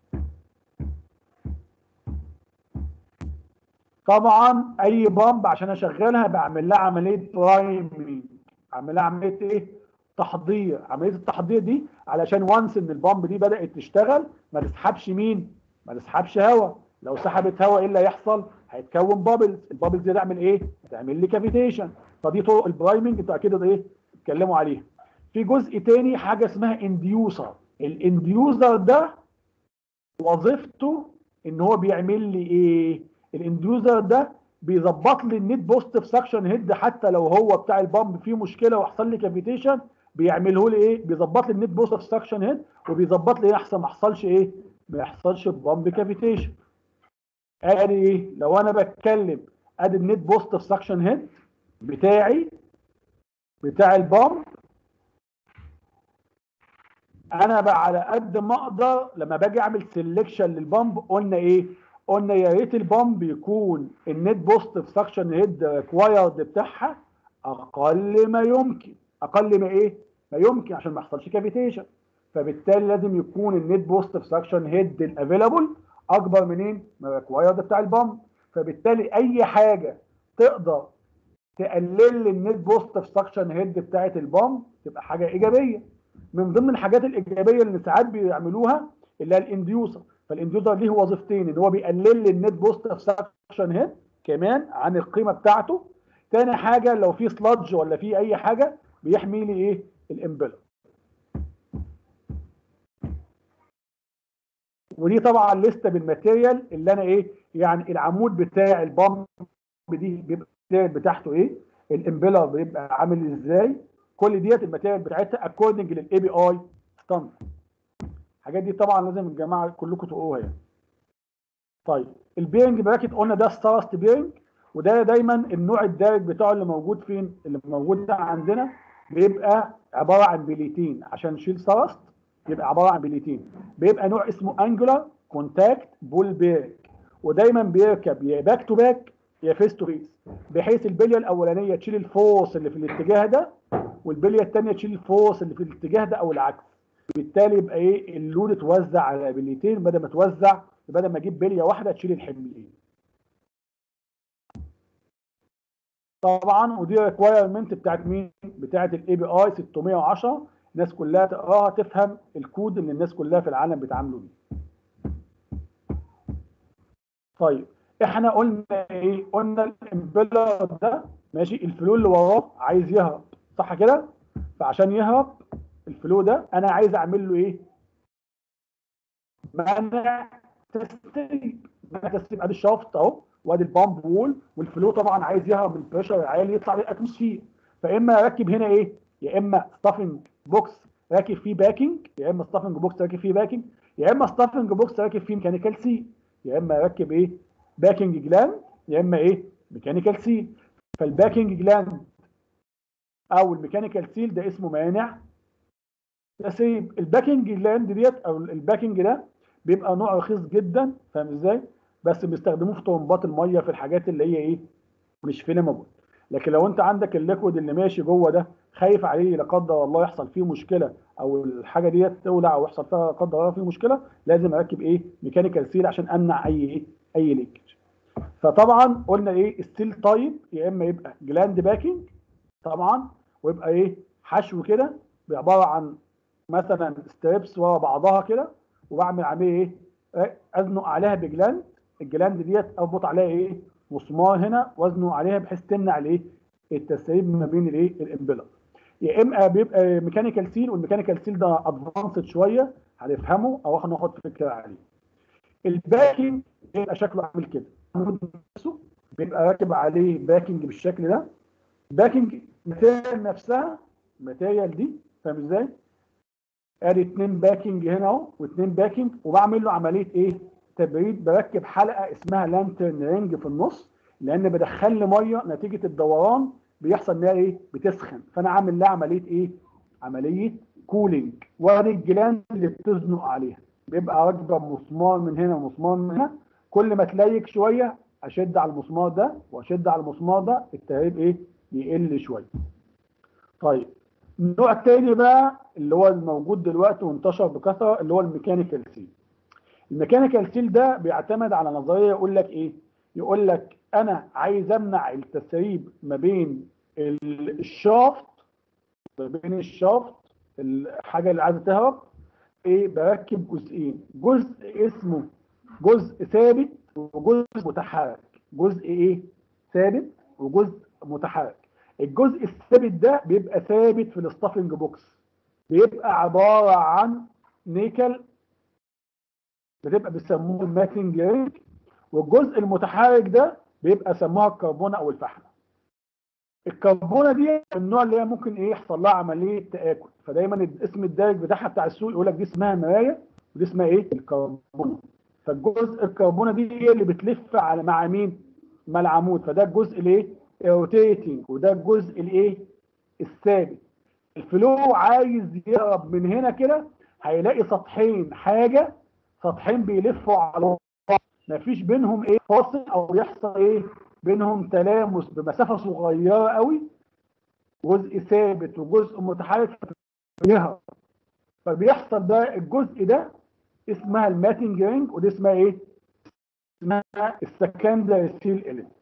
طبعا اي بامب عشان اشغلها بعمل لها عمليه برايمنج اعمل لها عمليه ايه تحضير عمليه التحضير دي علشان وانس ان البامب دي بدات تشتغل ما تسحبش مين ما تسحبش هواء لو سحبت هواء ايه اللي هيحصل هيتكون بابلز البابلز دي تعمل ايه تعمل لي كافيتيشن فدي طرق البرايمنج انتوا اكيد ايه اتكلموا عليها في جزء تاني حاجه اسمها انديوسر الانديوسر ده وظيفته ان هو بيعمل لي ايه الانديوسر ده بيظبط لي النت بوزيتيف سكشن هيد حتى لو هو بتاع البامب فيه مشكله وحصل لي كافيتيشن بيعمله لي ايه بيظبط لي النت بوزيتيف سكشن هيد وبيظبط لي احسن ما حصلش ايه ما يحصلش بامب كافيتيشن ادي ايه لو انا بتكلم ادي النت بوزيتيف سكشن هيد بتاعي بتاع البامب انا بقى على قد ما اقدر لما باجي اعمل سيلكشن للبامب قلنا ايه قلنا يا ريت البامب يكون النت بوزيتيف سكشن هيد ريكوايرد بتاعها اقل ما يمكن اقل ما ايه ما يمكن عشان ما يحصلش كافيتيشن فبالتالي لازم يكون النت بوزيتيف سكشن هيد الافيلابل اكبر منين من الريكوايرد بتاع البامب فبالتالي اي حاجه تقدر تقلل لي النت بوزيتيف سكشن هيد بتاعه البامب تبقى حاجه ايجابيه من ضمن الحاجات الايجابيه اللي ساعات بيعملوها اللي هي الانديوسر فالانديوسر ليه وظيفتين ان هو بيقلل لي النت بوزيتيف سكشن هيد كمان عن القيمه بتاعته تاني حاجه لو في سلادج ولا في اي حاجه بيحمي لي ايه الامبلر ودي طبعا لسته بالماتيريال اللي انا ايه يعني العمود بتاع البامب دي بيبقى الماتيريال بتاعته ايه الامبلر بيبقى عامل ازاي كل ديت الماتيريال بتاعتها اكوردنج للاي بي اي ستاندرد الحاجات دي طبعا لازم الجماعه كلكم تقروها يعني طيب البيرنج براكت قلنا ده ستارست بيرنج وده دايما النوع الدارج بتاعه اللي موجود فين اللي موجود ده عندنا بيبقى عباره عن بليتين عشان نشيل سرست يبقى عباره عن بليتين بيبقى نوع اسمه انجولار كونتاكت بول بيرنج ودايما بيركب يا باك تو باك يا فيس تو فيس بحيث البليه الاولانيه تشيل الفورس اللي في الاتجاه ده والبليه الثانيه تشيل الفورس اللي في الاتجاه ده او العكس بالتالي يبقى ايه اللود اتوزع على بليتين بدل ما توزع بدل ما اجيب بليه واحده تشيل الحملين طبعا ودي ريكوايرمنت بتاعت مين بتاعت الاي بي اي 610 الناس كلها تقراها تفهم الكود اللي الناس كلها في العالم بيتعاملوا بيه طيب احنا قلنا ايه قلنا الامبلر ده ماشي الفلو اللي وراه عايز يهرب صح كده فعشان يهرب الفلو ده انا عايز اعمل له ايه منع تسريب منع تسريب ادي الشافت اهو وادي البامب وول والفلو طبعا عايز يهرب من البريشر العالي يطلع للاتموسفير فاما اركب هنا ايه يا اما ستافنج بوكس راكب فيه باكينج يا اما ستافنج بوكس راكب فيه باكينج يا اما ستافنج بوكس راكب فيه ميكانيكال سي يا اما اركب ايه باكينج جلاند يا اما ايه ميكانيكال سي فالباكينج جلاند او الميكانيكال سيل ده اسمه مانع تسريب الباكنج لاند ديت او الباكنج ده بيبقى نوع رخيص جدا فاهم ازاي بس بيستخدموه في طرمبات الميه في الحاجات اللي هي ايه مش فيلمبل لكن لو انت عندك الليكويد اللي ماشي جوه ده خايف عليه لا قدر الله يحصل فيه مشكله او الحاجه ديت تولع او يحصل فيها لا قدر الله فيه مشكله لازم اركب ايه ميكانيكال سيل عشان امنع اي ايه اي ليكج فطبعا قلنا ايه السيل تايب يا اما يبقى جلاند باكينج طبعا ويبقى ايه حشو كده عباره عن مثلا ستريبس ورا بعضها كده وبعمل عليه ايه ازنق عليها بجلاند الجلاند ديت اربط عليها ايه مسمار هنا وزنه عليها بحيث تمنع الايه التسريب ما بين الايه الامبلر يا اما بيبقى ميكانيكال سيل والميكانيكال سيل ده ادفانسد شويه هنفهمه او هناخد فكره عليه الباكينج بيبقى شكله عامل كده نفسه بيبقى راكب عليه باكينج بالشكل ده باكينج ماتيريال نفسها الماتيريال دي فاهم ازاي؟ ادي اتنين باكينج هنا اهو واتنين باكينج وبعمل له عمليه ايه؟ تبريد بركب حلقه اسمها لانترن رينج في النص لان بدخل لي ميه نتيجه الدوران بيحصل انها ايه؟ بتسخن فانا عامل لها عمليه ايه؟ عمليه كولينج وادي الجلاند اللي بتزنق عليها بيبقى راكبه مسمار من هنا ومسمار من هنا كل ما تليك شويه اشد على المسمار ده واشد على المسمار ده التهريب ايه؟ يقل شويه. طيب النوع الثاني بقى اللي هو الموجود دلوقتي وانتشر بكثره اللي هو الميكانيكال سيل. الميكانيكال سيل ده بيعتمد على نظريه يقول لك ايه؟ يقول لك انا عايز امنع التسريب ما بين الشافت ما بين الشافت الحاجه اللي عايزه تهرب ايه بركب جزئين جزء اسمه جزء ثابت وجزء متحرك جزء ايه ثابت وجزء متحرك الجزء الثابت ده بيبقى ثابت في الستافنج بوكس بيبقى عباره عن نيكل بتبقى بيسموه الماتنج رينج والجزء المتحرك ده بيبقى سموها الكربونه او الفحم الكربونه دي النوع اللي هي ممكن ايه يحصل لها عمليه تاكل فدايما الاسم الدارج بتاعها بتاع السوق يقول لك دي اسمها مرايه ودي اسمها ايه الكربونه فالجزء الكربونه دي هي اللي بتلف على مع مين مع العمود فده الجزء الايه روتيتنج وده الجزء الايه الثابت الفلو عايز يهرب من هنا كده هيلاقي سطحين حاجه سطحين بيلفوا على مفيش بينهم ايه فاصل او يحصل ايه بينهم تلامس بمسافه صغيره قوي جزء ثابت وجزء متحرك يهرب فبيحصل ده الجزء ده اسمها الماتنج رينج ودي اسمها ايه؟ اسمها السكندري سيل اليمنت.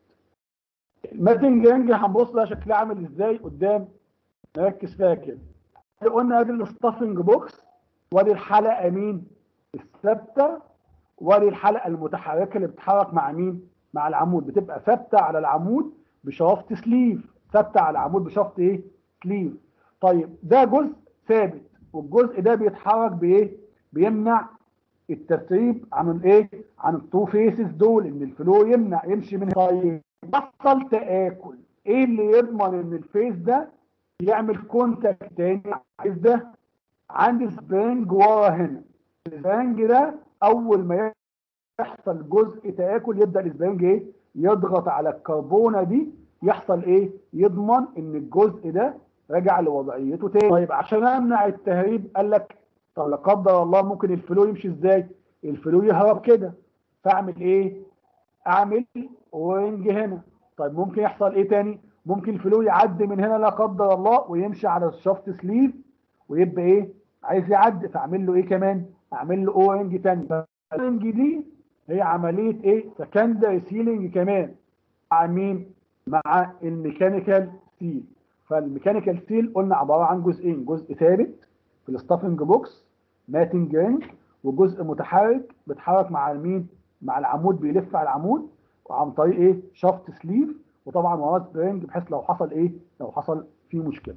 الماتنج رينج هنبص لها شكلها عامل ازاي قدام نركز فيها كده. قلنا ادي الستافنج بوكس وادي الحلقه مين؟ الثابته وادي الحلقه المتحركه اللي بتتحرك مع مين؟ مع العمود بتبقى ثابته على العمود بشافت سليف ثابته على العمود بشافت ايه؟ سليف. طيب ده جزء ثابت والجزء ده بيتحرك بايه؟ بيمنع التسريب عن الايه؟ عن التو فيسز دول ان الفلو يمنع يمشي من طيب بطل تاكل ايه اللي يضمن ان الفيس ده يعمل كونتاكت تاني عايز ده عندي سبرينج ورا هنا السبرينج ده اول ما يحصل جزء تاكل يبدا السبرينج ايه؟ يضغط على الكربونه دي يحصل ايه؟ يضمن ان الجزء ده رجع لوضعيته تاني طيب عشان امنع التهريب قال لك طب لا قدر الله ممكن الفلو يمشي ازاي؟ الفلو يهرب كده فاعمل ايه؟ اعمل اورنج هنا طيب ممكن يحصل ايه تاني؟ ممكن الفلو يعدي من هنا لا قدر الله ويمشي على الشفت سليف ويبقى ايه؟ عايز يعدي فاعمل له ايه كمان؟ اعمل له اورنج تاني الاورنج دي هي عمليه ايه؟ سكندري سيلينج كمان مع مين؟ مع الميكانيكال سيل فالميكانيكال سيل قلنا عباره عن جزئين جزء ثابت في الستافنج بوكس ماتنج رينج وجزء متحرك بيتحرك مع مين؟ مع العمود بيلف على العمود وعن طريق ايه؟ شافت سليف وطبعا وراه سبرينج بحيث لو حصل ايه؟ لو حصل فيه مشكله.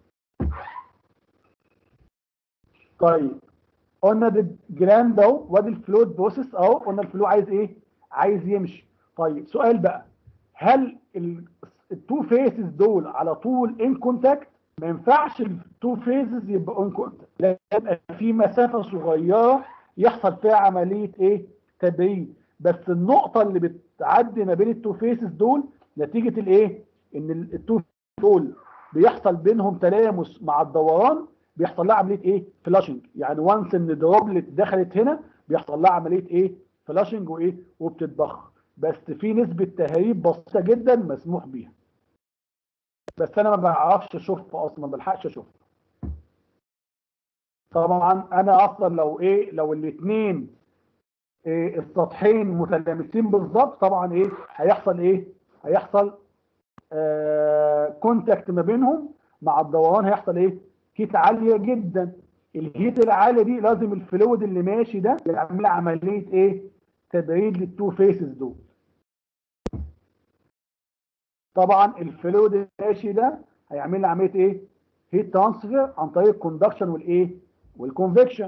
طيب قلنا ده الجلاند اهو وادي الفلوت بروسيس اهو قلنا الفلو عايز ايه؟ عايز يمشي. طيب سؤال بقى هل التو فيسز دول على طول ان كونتاكت؟ ما ينفعش التو فيزز يبقوا ان كونتاكت لازم يبقى في مسافه صغيره يحصل فيها عمليه ايه؟ تبريد بس النقطه اللي بتعدي ما بين التو فيسز دول نتيجه الايه؟ ان التو دول بيحصل بينهم تلامس مع الدوران بيحصل لها عمليه ايه فلاشنج يعني وانس ان دروبلت دخلت هنا بيحصل لها عمليه ايه فلاشنج وايه وبتتبخر بس في نسبه تهريب بسيطه جدا مسموح بيها بس انا ما بعرفش اشوفها اصلا ما بلحقش اشوفها طبعا انا اصلا لو ايه لو الاثنين إيه السطحين متلامسين بالظبط طبعا ايه هيحصل ايه هيحصل آه كونتاكت ما بينهم مع الدوران هيحصل ايه هيت عاليه جدا الهيت العاليه دي لازم الفلويد اللي ماشي ده يعمل عمليه ايه تبريد للتو فيسز دول طبعا الفلويد اللي ماشي ده هيعمل لي عمليه ايه هيت ترانسفير عن طريق الكوندكشن والايه والكونفكشن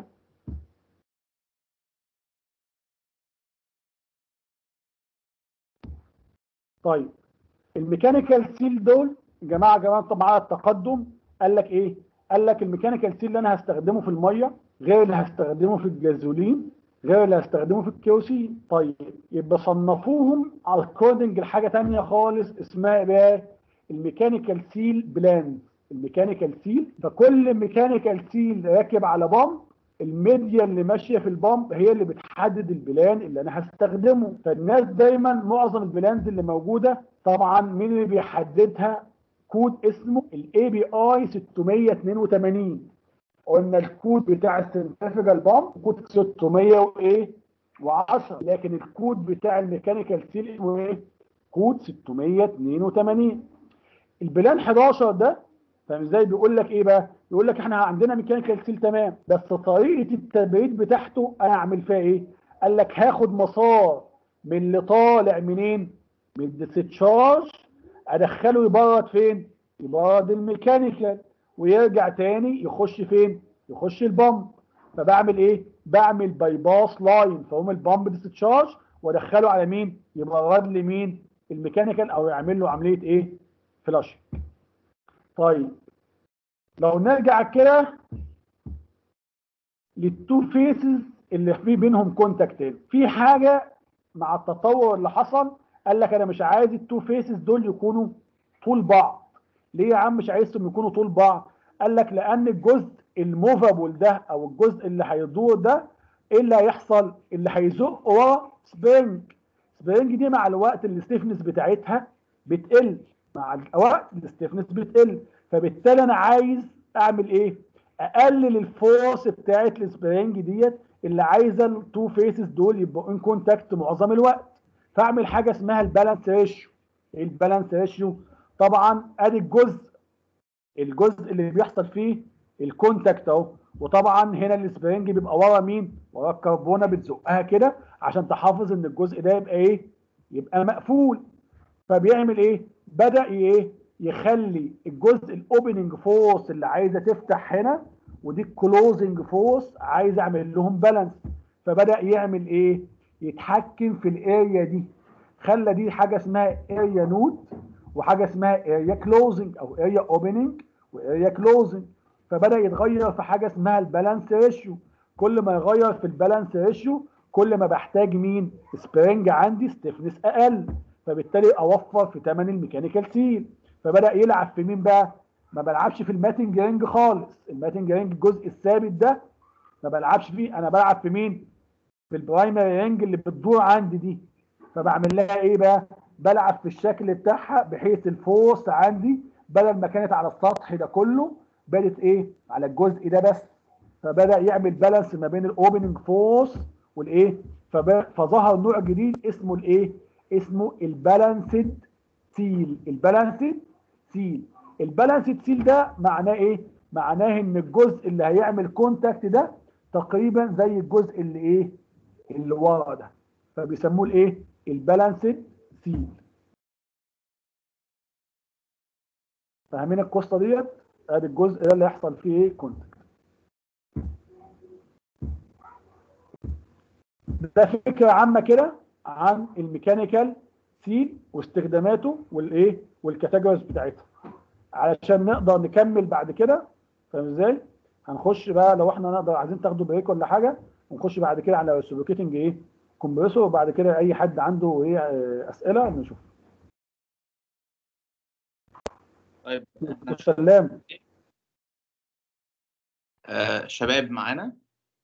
طيب الميكانيكال سيل دول جماعه جماعه طبعا التقدم قال لك ايه قال لك الميكانيكال سيل اللي انا هستخدمه في الميه غير اللي هستخدمه في الجازولين غير اللي هستخدمه في الكيوسين طيب يبقى صنفوهم اكوردنج لحاجه ثانيه خالص اسمها بقى الميكانيكال سيل بلانز الميكانيكال سيل فكل ميكانيكال سيل راكب على بامب الميديا اللي ماشيه في البامب هي اللي بتحدد البلان اللي انا هستخدمه فالناس دايما معظم البلانز اللي موجوده طبعا مين اللي بيحددها كود اسمه الاي بي اي 682 قلنا الكود بتاع السنترفيجال بامب كود 600 وايه و10 لكن الكود بتاع الميكانيكال سيل اسمه ايه كود 682 البلان 11 ده فاهم ازاي بيقول لك ايه بقى يقول لك احنا عندنا ميكانيكال سيل تمام بس طريقه التبريد بتاعته انا اعمل فيها ايه قال لك هاخد مسار من اللي طالع منين من الديسشارج ادخله يبرد فين يبرد الميكانيكال ويرجع تاني يخش فين يخش البامب فبعمل ايه بعمل باي باس لاين فهم البامب ديسشارج وادخله على مين يبرد لي مين الميكانيكال او يعمل له عمليه ايه فلاش طيب لو نرجع كده للتو فيسز اللي في بينهم كونتاكت في حاجه مع التطور اللي حصل قال لك انا مش عايز التو فيسز دول يكونوا طول بعض ليه يا عم مش عايزهم يكونوا طول بعض قال لك لان الجزء الموفابل ده او الجزء اللي هيدور ده ايه اللي هيحصل اللي هيزق ورا سبرينج سبرينج دي مع الوقت الستيفنس بتاعتها بتقل مع الوقت الستيفنس بتقل فبالتالي انا عايز اعمل ايه اقلل الفورس بتاعت السبرينج ديت اللي عايزه التو فيسز دول يبقوا ان كونتاكت معظم الوقت فاعمل حاجه اسمها البالانس ريشيو ايه البالانس ريشيو طبعا ادي الجزء الجزء اللي بيحصل فيه الكونتاكت اهو وطبعا هنا السبرينج بيبقى ورا مين ورا الكربونه بتزقها كده عشان تحافظ ان الجزء ده يبقى ايه يبقى مقفول فبيعمل ايه بدا ايه يخلي الجزء الاوبننج فورس اللي عايزه تفتح هنا ودي الكلوزنج فورس عايز اعمل لهم بالانس فبدا يعمل ايه يتحكم في الاريا دي خلى دي حاجه اسمها اريا نود وحاجه اسمها اريا كلوزنج او اريا اوبننج واريا كلوزنج فبدا يتغير في حاجه اسمها البالانس ريشيو كل ما يغير في البالانس ريشيو كل ما بحتاج مين سبرينج عندي ستيفنس اقل فبالتالي اوفر في ثمن الميكانيكال سيل فبدا يلعب في مين بقى ما بلعبش في الماتنج رينج خالص الماتنج رينج الجزء الثابت ده ما بلعبش فيه انا بلعب في مين في البرايمري رينج اللي بتدور عندي دي فبعمل لها ايه بقى بلعب في الشكل بتاعها بحيث الفورس عندي بدل ما كانت على السطح ده كله بدت ايه على الجزء ده بس فبدا يعمل بالانس ما بين الاوبننج فورس والايه فظهر نوع جديد اسمه الايه اسمه البالانسد سيل البالانسد سيل البالانسد سيل ده معناه ايه معناه ان الجزء اللي هيعمل كونتاكت ده تقريبا زي الجزء اللي ايه اللي ورا ده فبيسموه الايه البالانسد سيل فاهمين القصه ديت ادي الجزء ده اللي هيحصل فيه ايه كونتاكت ده فكره عامه كده عن الميكانيكال سيل واستخداماته والايه والكاتيجوريز بتاعتها علشان نقدر نكمل بعد كده فاهم ازاي هنخش بقى لو احنا نقدر عايزين تاخدوا بريك ولا حاجه ونخش بعد كده على السلوكيتنج ايه كومبريسور وبعد كده اي حد عنده ايه اسئله نشوف طيب دكتور سلام آه شباب معانا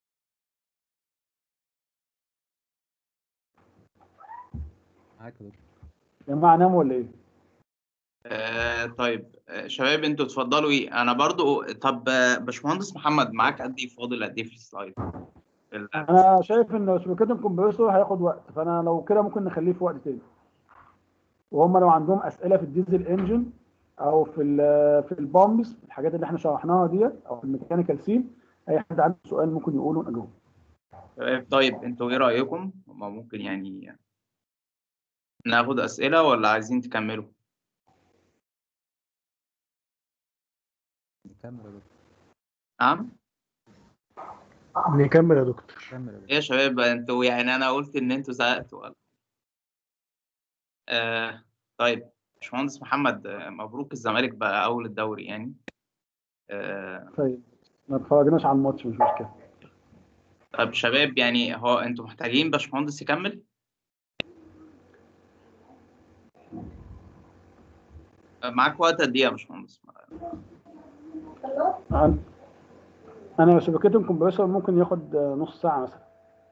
معاك يا دكتور يا جماعه ناموا ولا ايه؟ آه طيب آه شباب انتوا اتفضلوا ايه انا برضو طب آه، باشمهندس محمد معاك قد ايه فاضل قد ايه في السلايد ال- انا شايف ان شبكات الكمبريسور هياخد وقت فانا لو كده ممكن نخليه في وقت تاني وهم لو عندهم اسئله في الديزل انجن او في ال في البامبس الحاجات اللي احنا شرحناها ديت او في الميكانيكال سيل اي حد عنده سؤال ممكن يقوله ونجاوب شباب طيب انتوا ايه رايكم هما ممكن يعني ناخد اسئله ولا عايزين تكملوا نكمل يا دكتور نعم نكمل يا دكتور كمل يا دكتور ايه يا شباب انتوا يعني انا قلت ان انتوا زهقتوا ولا آه طيب باشمهندس محمد آه، مبروك الزمالك بقى اول الدوري يعني آه طيب ما اتفرجناش على الماتش مش مشكله طب شباب يعني هو انتوا محتاجين باشمهندس يكمل آه، معاك وقت قد ايه يا باشمهندس انا أنا شبكات الكمبريسور ممكن ياخد نص ساعه مثلا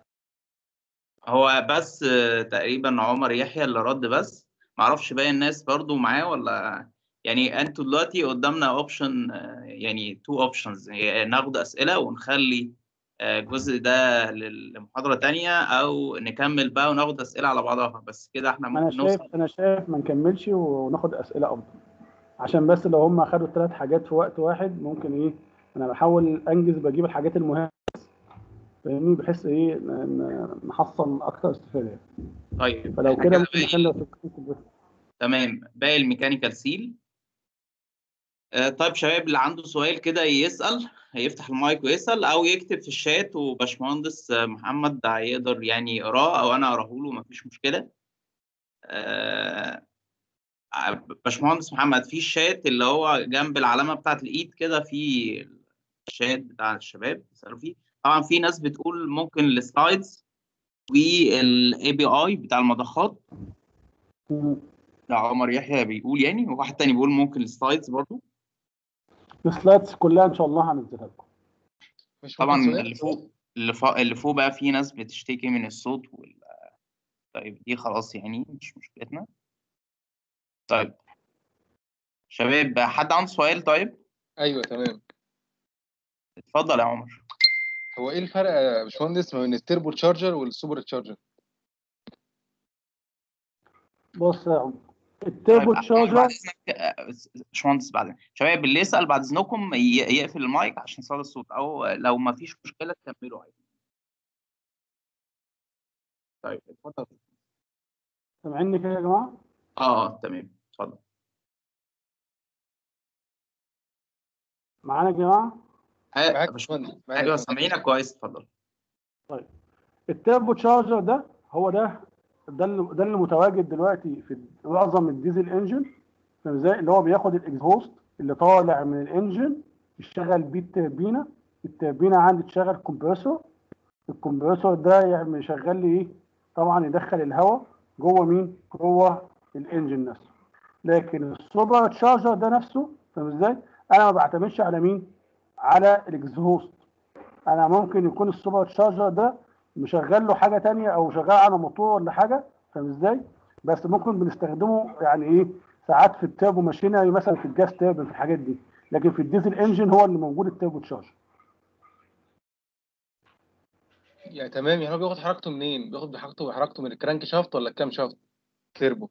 هو بس آه، تقريبا عمر يحيى اللي رد بس معرفش باقي الناس برضو معاه ولا يعني انتوا دلوقتي قدامنا اوبشن يعني تو اوبشنز ناخد اسئله ونخلي آه، الجزء ده لمحاضره تانية او نكمل بقى وناخد اسئله على بعضها بس كده احنا انا ممكن شايف نوصل انا شايف ما نكملش وناخد اسئله افضل عشان بس لو هم اخدوا ثلاث حاجات في وقت واحد ممكن ايه انا بحاول انجز بجيب الحاجات المهمه فاهمني بحيث ايه ن- ن- نحصل اكتر استفاده طيب فلو إحنا كده ممكن باقي- نخلي شبكات الكمبريسور تمام باقي الميكانيكال سيل آه، طيب شباب اللي عنده سؤال كده يسأل هيفتح المايك ويسأل أو يكتب في الشات وباشمهندس آه، محمد هيقدر يعني يقراه أو أنا أقراه له مفيش مشكلة. آه، باشمهندس محمد في الشات اللي هو جنب العلامة بتاعت الإيد كده في الشات بتاع الشباب يسألوا فيه. طبعا في ناس بتقول ممكن السلايدز والاي بي اي بتاع المضخات مم. ده عمر يحيى بيقول يعني وواحد تاني بيقول ممكن السلايدز برضو السلايدز كلها ان شاء الله هنزلها لكم مش طبعا ممكن سؤال؟ اللي فوق اللي فوق اللي فوق بقى في ناس بتشتكي من الصوت وال طيب دي خلاص يعني مش مشكلتنا طيب شباب حد عنده سؤال طيب ايوه تمام اتفضل يا عمر هو ايه الفرق يا باشمهندس ما بين التربو تشارجر والسوبر تشارجر؟ بص يا عمر التيربو طيب، تشارجر بعد اذنك آه، باشمهندس بعدين شباب اللي يسأل بعد اذنكم ي- يقفل المايك عشان صدى الصوت او لو ما فيش مشكلة تكملوا عادي طيب اتفضل سامعيني كده يا جماعه اه اه تمام اتفضل معانا يا جماعه آه، معاك يا يا باشمهندس باشمهندس معاك يا ايوه باشمهندس. سامعينك كويس اتفضل التيربو تشارجر ده هو ده ده اللي ده اللي متواجد دلوقتي في معظم الديزل انجن فاهم ازاي اللي هو بياخد الاكزهوست اللي طالع من الانجن يشتغل بيه التربينه التربينه عندي تشغل كومبريسور الكمبريسور ده يعني يشغل لي ايه طبعا يدخل الهواء جوه مين جوه الانجن نفسه لكن السوبر تشارجر ده نفسه فاهم ازاي انا ما بعتمدش على مين على الاكزهوست انا ممكن يكون السوبر تشارجر ده مشغل له حاجه تانية او شغال على موتور ولا حاجه فاهم ازاي بس ممكن بنستخدمه يعني ايه ساعات في التيربو ماشينري مثلا في الجاز تيربن في الحاجات دي لكن في الديزل انجن هو اللي موجود التيربو تشارجر يعني تمام يعني هو بياخد حركته منين؟ بياخد حركته حركته من الكرانك شافت ولا الكام شافت؟ تربو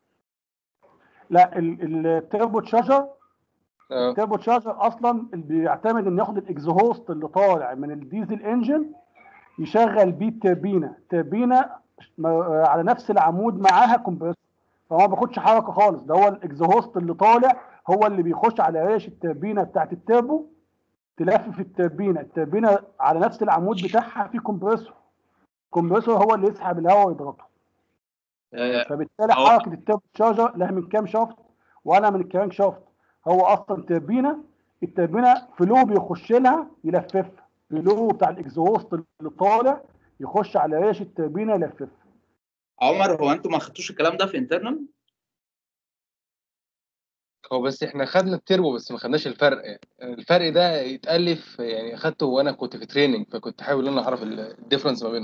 لا ال- التيربو تشارجر اه التيربو تشارجر اصلا اللي بيعتمد ان ياخد الاكزهوست اللي طالع من الديزل انجن يشغل بيه التربينه تربينه م- على نفس العمود معاها كومبريسور فهو ما بياخدش حركه خالص ده هو الاكزهوست اللي طالع هو اللي بيخش على ريش التربينه بتاعت التربو تلف في التربينه التربينه على نفس العمود بتاعها في كومبريسور الكومبريسور هو اللي يسحب الهواء ويضغطه آه، فبالتالي هو- حركه التيربو تشارجر لها من كام شافت ولا من الكرانك شافت هو اصلا تربينه التربينه فلو بيخش لها يلففها فلو بتاع الاكزوست اللي طالع يخش على ريش التربينه يلففها عمر هو انتوا ما خدتوش الكلام ده في انترنال هو بس احنا خدنا التربو بس ما خدناش الفرق يعني الفرق ده يتألف يعني اخدته وانا كنت في تريننج فكنت حاول ان انا اعرف الديفرنس ما بينهم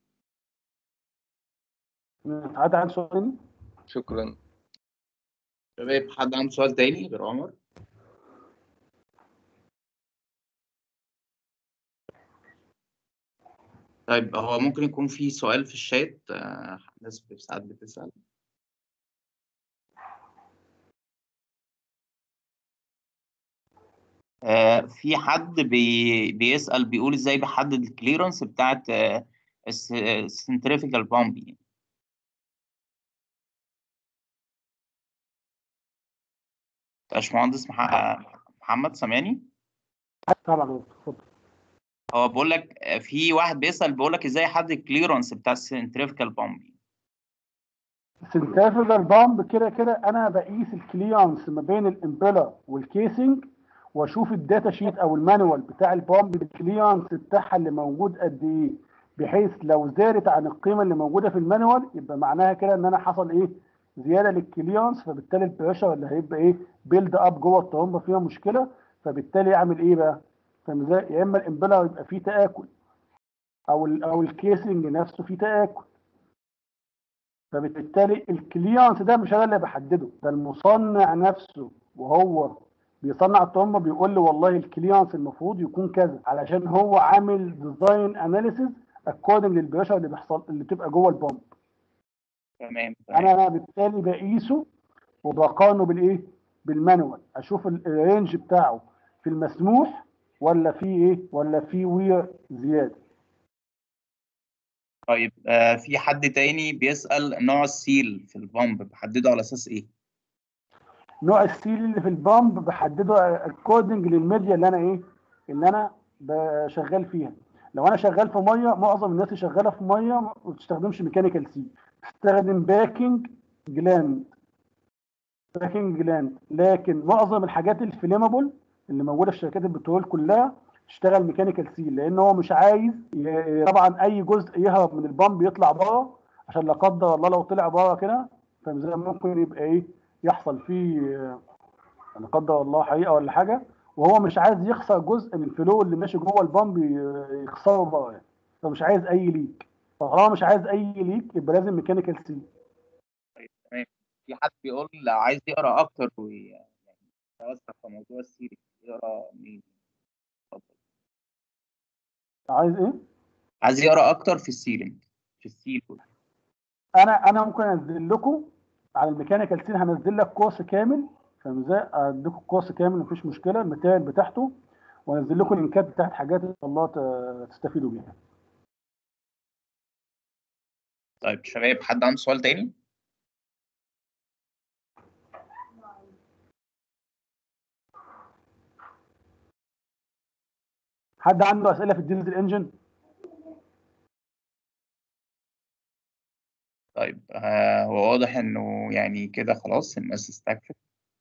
عاد عن سؤال تاني شكرا شباب حد عنده سؤال تاني غير عمر طيب هو ممكن يكون في سؤال في الشات آه، ناس ساعات بتسأل آه، في حد بي بيسأل بيقول ازاي بحدد الكليرنس بتاعت السنتريفيكال بامب باشمهندس مح- محمد سامعني طبعا اتفضل هو بقول لك آه، في واحد بيسأل بيقول لك ازاي احدد الكليرنس بتاع السنتريفيكال بامب السنترفيجال بامب كده كده انا بقيس الكليرنس ما بين الامبيلر والكيسنج واشوف الداتا شيت او المانوال بتاع البامب الكليرنس بتاعها اللي موجود قد ايه بحيث لو زادت عن القيمه اللي موجوده في المانوال يبقى معناها كده ان انا حصل ايه زياده للكليرنس فبالتالي البريشر اللي هيبقى ايه بيلد اب جوه الطرمبه فيها مشكله فبالتالي اعمل ايه بقى فاهم ازاي يا اما الامبيلر يبقى فيه تاكل او ال او الكيسنج نفسه فيه تاكل فبالتالي الكليرنس ده مش انا اللي بحدده ده المصنع نفسه وهو بيصنع الطرمبه بيقول لي والله الكليرنس المفروض يكون كذا علشان هو عامل ديزاين اناليسيز اكوردنج للبريشر اللي بيحصل اللي بتبقى جوه البامب تمام تمام انا بالتالي بقيسه وبقارنه بالايه بالمانوال اشوف ال- الرينج بتاعه في المسموح ولا في ايه ولا في وير زياده طيب آه، في حد تاني بيسأل نوع السيل في البامب بحدده على اساس ايه نوع السيل اللي في البامب بحدده اكوردنج للميديا اللي انا ايه اللي انا ب- شغال فيها لو انا شغال في ميه معظم الناس اللي شغاله في ميه ما بتستخدمش ميكانيكال سيل بتستخدم باكينج جلاند باكينج جلاند لكن معظم الحاجات الفليمابل اللي موجوده في شركات البترول كلها تشتغل ميكانيكال سيل لان هو مش عايز ي- طبعا اي جزء يهرب من البامب يطلع بره عشان لا قدر الله لو طلع بره كده فاهم ازاي ممكن يبقى ايه يحصل فيه آه، لا قدر الله حقيقه ولا حاجه وهو مش عايز يخسر جزء من الفلو اللي ماشي جوه البامب ي- يخسره بره يعني فمش عايز اي ليك فطالما مش عايز اي ليك يبقى لازم ميكانيكال سيل تمام في حد بيقول لو عايز يقرا اكتر ويعني يتوسع في موضوع السيل يقرا منين اتفضل. عايز ايه عايز يقرا اكتر في السيلينج في السيل انا انا ممكن انزل لكم على الميكانيكال سيل هنزل لك كورس كامل فاهم ازاي اديكم كورس كامل مفيش مشكله الماتيريال بتاعته وانزل لكم اللينكات بتاعت حاجات ان شاء الله ت- تستفيدوا بيها طيب شباب حد عنده سؤال تاني حد عنده اسئله في الديزل انجن طيب آه هو واضح انه يعني كده خلاص الناس استكفت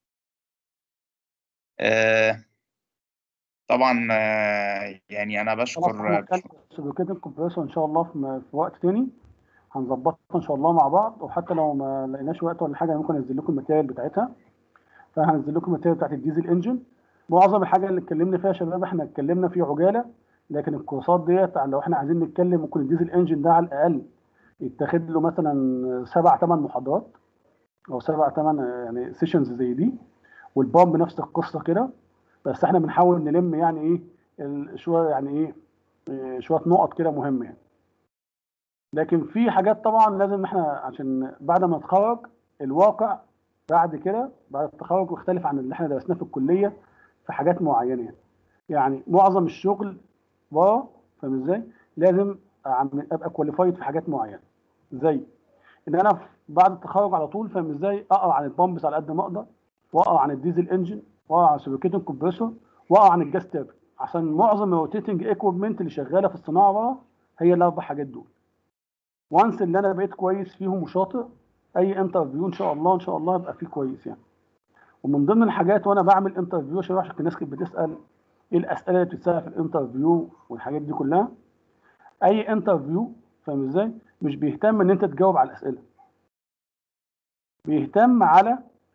آه طبعا آه يعني انا خلاص بشكر هنتكلم في سوبركيتنج كومبريسور ان شاء الله في, في وقت تاني هنظبطها ان شاء الله مع بعض وحتى لو ما لقيناش وقت ولا حاجه ممكن انزل لكم الماتيريال بتاعتها فهنزل لكم الماتيريال بتاعت الديزل انجن معظم الحاجه اللي اتكلمنا فيها يا شباب احنا اتكلمنا في عجاله لكن الكورسات ديت لو احنا عايزين نتكلم ممكن الديزل انجن ده على الاقل يتاخد له مثلا سبع ثمان محاضرات او سبع ثمان يعني سيشنز زي دي والبامب نفس القصه كده بس احنا بنحاول نلم يعني ايه ال- شويه يعني ايه إيه، شويه نقط كده مهمه يعني لكن في حاجات طبعا لازم احنا عشان بعد ما نتخرج الواقع بعد كده بعد التخرج يختلف عن اللي احنا درسناه في الكليه في حاجات معينه يعني يعني معظم الشغل بره فاهم ازاي لازم أعمل- ابقى كواليفايد في حاجات معينه زي ان انا في- بعد التخرج على طول فاهم ازاي اقرا عن البامبس على قد ما اقدر واقرا عن الديزل انجن واقرا عن سوبركيتنج كومبريسور واقرا عن الجاز تابر عشان معظم الروتيتنج ايكويبمنت اللي شغاله في الصناعه بره هي الاربع حاجات دول وانس اللي انا بقيت كويس فيهم وشاطر اي انترفيو ان شاء الله ان شاء الله ابقى فيه كويس يعني ومن ضمن الحاجات وانا بعمل انترفيو يا شباب عشان الناس كانت بتسال ايه الاسئله اللي بتتسال في الانترفيو والحاجات دي كلها اي انترفيو فاهم ازاي مش بيهتم ان انت تجاوب على الاسئله بيهتم على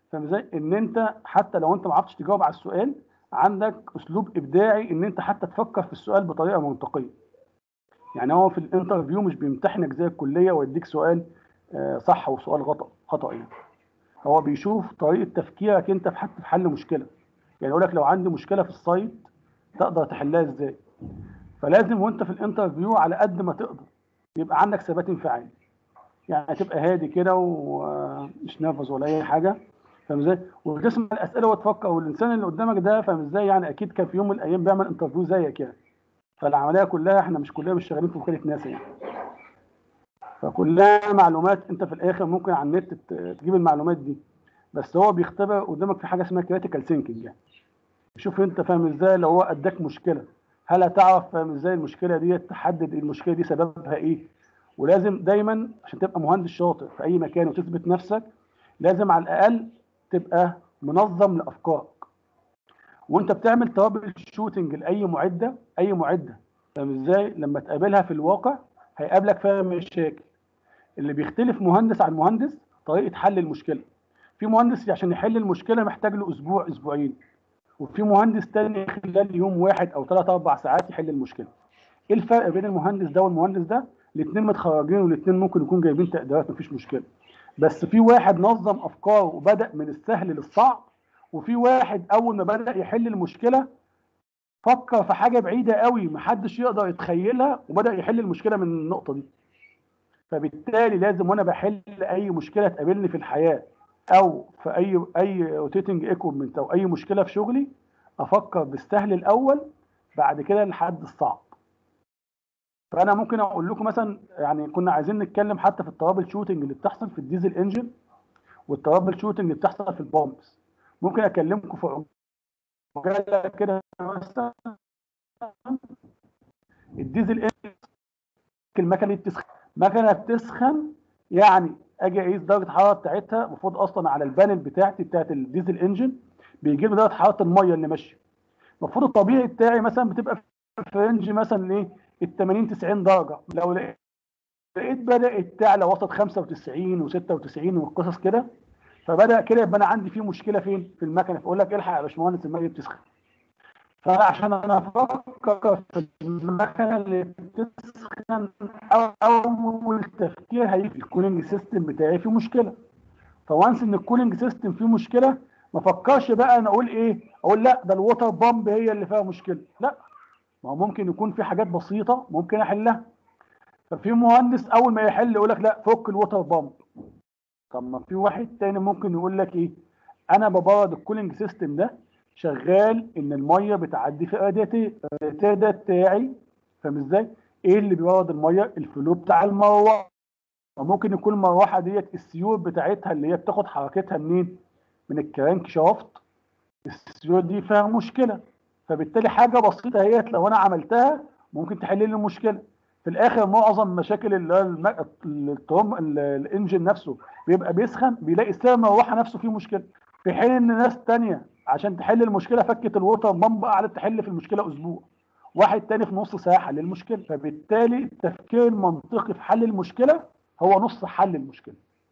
فاهم ازاي ان انت حتى لو انت ما عرفتش تجاوب على السؤال عندك اسلوب ابداعي ان انت حتى تفكر في السؤال بطريقه منطقيه يعني هو في الانترفيو مش بيمتحنك زي الكليه ويديك سؤال آه، صح وسؤال خطا خطا يعني هو بيشوف طريقه تفكيرك انت في حتى في حل مشكله يعني يقول لك لو عندي مشكله في السايت تقدر تحلها ازاي فلازم وانت في الانترفيو على قد ما تقدر يبقى عندك ثبات انفعالي يعني تبقى هادي كده ومش نرفز ولا اي حاجه فاهم ازاي وتسمع الاسئله وتفكر والانسان اللي قدامك ده فاهم ازاي يعني اكيد كان في يوم من الايام بيعمل انترفيو زيك يعني فالعمليه كلها احنا مش كلنا مش شغالين في وكاله ناسا يعني فكلها معلومات انت في الاخر ممكن على النت ت- تجيب المعلومات دي بس هو بيختبر قدامك في حاجه اسمها كريتيكال ثينكينج يعني شوف انت فاهم ازاي لو هو اداك مشكله هل هتعرف فاهم ازاي المشكله دي تحدد المشكله دي سببها ايه ولازم دايما عشان تبقى مهندس شاطر في اي مكان وتثبت نفسك لازم على الاقل تبقى منظم لافكارك وانت بتعمل ترابل شوتنج لاي معده اي معده فاهم ازاي لما تقابلها في الواقع هيقابلك فيها مشاكل اللي بيختلف مهندس عن مهندس طريقه حل المشكله في مهندس عشان يحل المشكله محتاج له اسبوع اسبوعين وفي مهندس تاني خلال يوم واحد او ثلاث اربع ساعات يحل المشكله ايه الفرق بين المهندس ده والمهندس ده الاثنين متخرجين والاثنين ممكن يكون جايبين تقديرات مفيش مشكله بس في واحد نظم افكاره وبدا من السهل للصعب وفي واحد اول ما بدا يحل المشكله فكر في حاجه بعيده قوي محدش يقدر يتخيلها وبدا يحل المشكله من النقطه دي فبالتالي لازم وانا بحل اي مشكله تقابلني في الحياه او في اي اي روتيتنج ايكوبمنت او اي مشكله في شغلي افكر بالسهل الاول بعد كده لحد الصعب فانا ممكن اقول لكم مثلا يعني كنا عايزين نتكلم حتى في الترابل شوتنج اللي بتحصل في الديزل انجن والترابل شوتنج اللي بتحصل في البومبس ممكن اكلمكم في عجاله كده مثلا الديزل انجن المكنه دي بتسخن مكنه بتسخن يعني اجي اقيس درجه الحراره بتاعتها المفروض اصلا على البانل بتاعتي بتاعت الديزل انجن بيجيب لي درجه حراره الميه اللي ماشيه المفروض الطبيعي بتاعي مثلا بتبقى في رينج مثلا ايه ال 80 90 درجه لو لقيت لقيت بدات تعلى وسط 95 و96 والقصص كده فبدا كده يبقى انا عندي في مشكله فين في المكنه فاقول لك الحق يا باشمهندس المكنه بتسخن فانا عشان انا افكر في المكنه اللي بتسخن أو- اول تفكير هيجي الكولينج سيستم بتاعي فيه مشكله فوانس ان الكولينج سيستم فيه مشكله ما افكرش بقى انا اقول ايه اقول لا ده الووتر بامب هي اللي فيها مشكله لا ما هو ممكن يكون في حاجات بسيطه ممكن احلها ففي مهندس اول ما يحل يقول لك لا فك الووتر بامب طب ما في واحد تاني ممكن يقول لك ايه انا ببرد الكولينج سيستم ده شغال ان الميه بتعدي في رادياتير الرادياتير ده بتاعي فاهم ازاي ايه اللي بيبرد الميه الفلو بتاع المروحه وممكن يكون المروحه ديت السيول بتاعتها اللي هي بتاخد حركتها منين من الكرانك شافت السيول دي فيها مشكله فبالتالي حاجه بسيطه هي لو انا عملتها ممكن تحل لي المشكله في الاخر معظم مشاكل ال- الم- التروم ال- الانجن نفسه بيبقى بيسخن بيلاقي سعر المروحه نفسه فيه مشكله في حين ان ناس تانية عشان تحل المشكله فكت الووتر بامب قعدت تحل في المشكله اسبوع واحد تاني في نص ساعه حل المشكله فبالتالي التفكير المنطقي في حل المشكله هو نص حل المشكله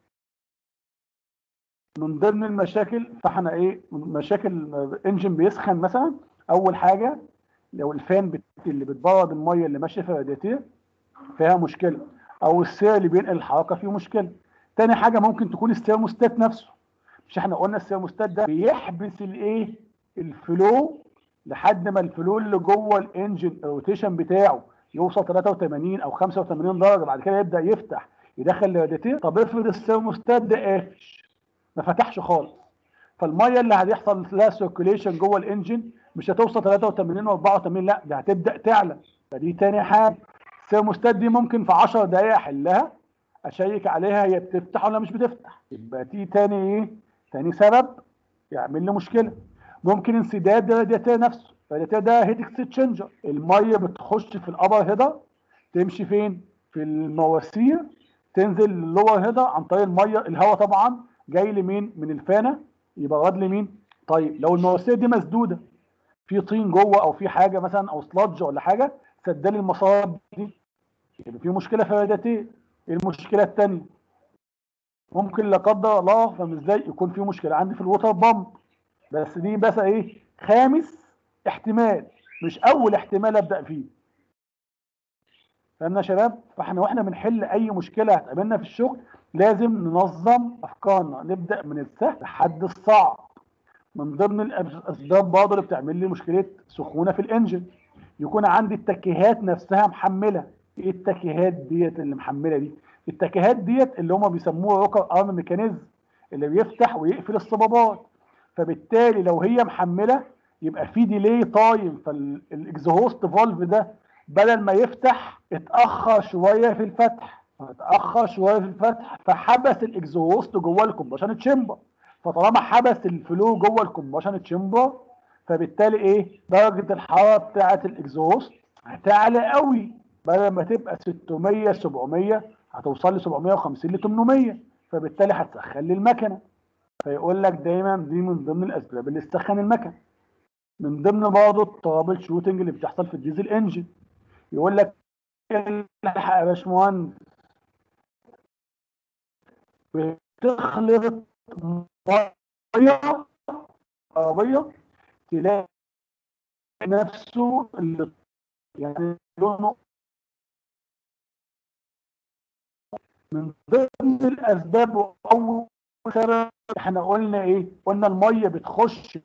من ضمن المشاكل فاحنا ايه مشاكل انجن بيسخن مثلا اول حاجه لو الفان بت- اللي بتبرد الميه اللي ماشيه في الرادياتير فيها مشكله او السير اللي بينقل الحركه فيه مشكله تاني حاجه ممكن تكون السيرموستات نفسه مش احنا قلنا السيرموستات ده بيحبس الايه الفلو لحد ما الفلو اللي جوه الانجن الروتيشن بتاعه يوصل 83 او 85 درجه بعد كده يبدا يفتح يدخل الرادياتير طب افرض السيرموستات ده قافش ما فتحش خالص فالميه اللي هيحصل لها سيركيوليشن جوه الانجن مش هتوصل 83 و84 لا ده هتبدا تعلى فدي تاني حاجه السيرموستات دي ممكن في 10 دقائق احلها اشيك عليها هي بتفتح ولا مش بتفتح يبقى دي تاني ايه تاني سبب يعمل لي مشكله ممكن انسداد الرادياتير نفسه الرادياتير ده هيت اكسشينجر الميه بتخش في الابر هيدر تمشي فين في المواسير تنزل اللور هيدر عن طريق الميه الهواء طبعا جاي لمين من الفانه يبرد لي مين طيب لو المواسير دي مسدوده في طين جوه او في حاجه مثلا او سلادج ولا حاجه سدالي المسارات دي يبقى في مشكله في الرادياتير ايه المشكله الثانيه ممكن لا قدر الله فاهم ازاي يكون في مشكله عندي في الووتر بامب بس دي بس ايه خامس احتمال مش اول احتمال ابدا فيه فاهمنا يا شباب فاحنا واحنا بنحل اي مشكله هتقابلنا في الشغل لازم ننظم افكارنا نبدا من السهل لحد الصعب من ضمن الاسباب برضه اللي بتعمل لي مشكله سخونه في الانجن يكون عندي التكيهات نفسها محمله ايه التكيهات ديت اللي محمله دي التكيهات ديت اللي هم بيسموها روكر ارم ميكانيزم اللي بيفتح ويقفل الصبابات فبالتالي لو هي محمله يبقى في ديلي تايم فالاكزهوست فالف ده بدل ما يفتح اتاخر شويه في الفتح اتاخر شويه في الفتح فحبس الاكزهوست جوه الكومبشن تشامبر فطالما حبس الفلو جوه الكومبشن تشامبر فبالتالي ايه درجه الحراره بتاعه الاكزهوست هتعلى قوي بدل ما تبقى 600 700 هتوصل ل 750 ل 800 فبالتالي هتسخن لي المكنه فيقول لك دايما دي من ضمن الاسباب اللي تسخن المكنه من ضمن برضه الترابل شوتنج اللي بتحصل في الديزل انجن يقول لك الحق يا باشمهندس بتخلط ميه عربيه تلاقي نفسه اللي يعني لونه من ضمن الاسباب واول سبب احنا قلنا ايه؟ قلنا الميه بتخش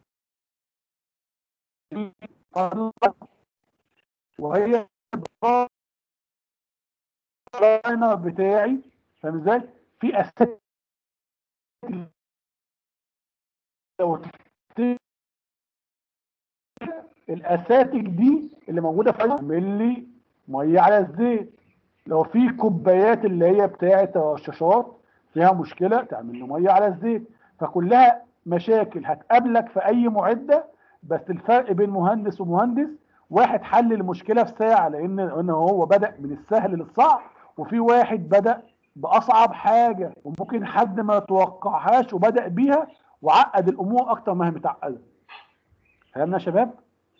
وهي اللاينر بتاعي فاهم ازاي؟ في اساتك لو الاساتك دي اللي موجوده في تعمل لي ميه على الزيت لو في كوبايات اللي هي بتاعه الرشاشات فيها مشكله تعمل له ميه على الزيت فكلها مشاكل هتقابلك في اي معده بس الفرق بين مهندس ومهندس واحد حل المشكله في ساعه لان ان هو بدا من السهل للصعب وفي واحد بدا باصعب حاجه وممكن حد ما يتوقعهاش وبدا بيها وعقد الامور اكتر ما هي متعقده فهمنا يا شباب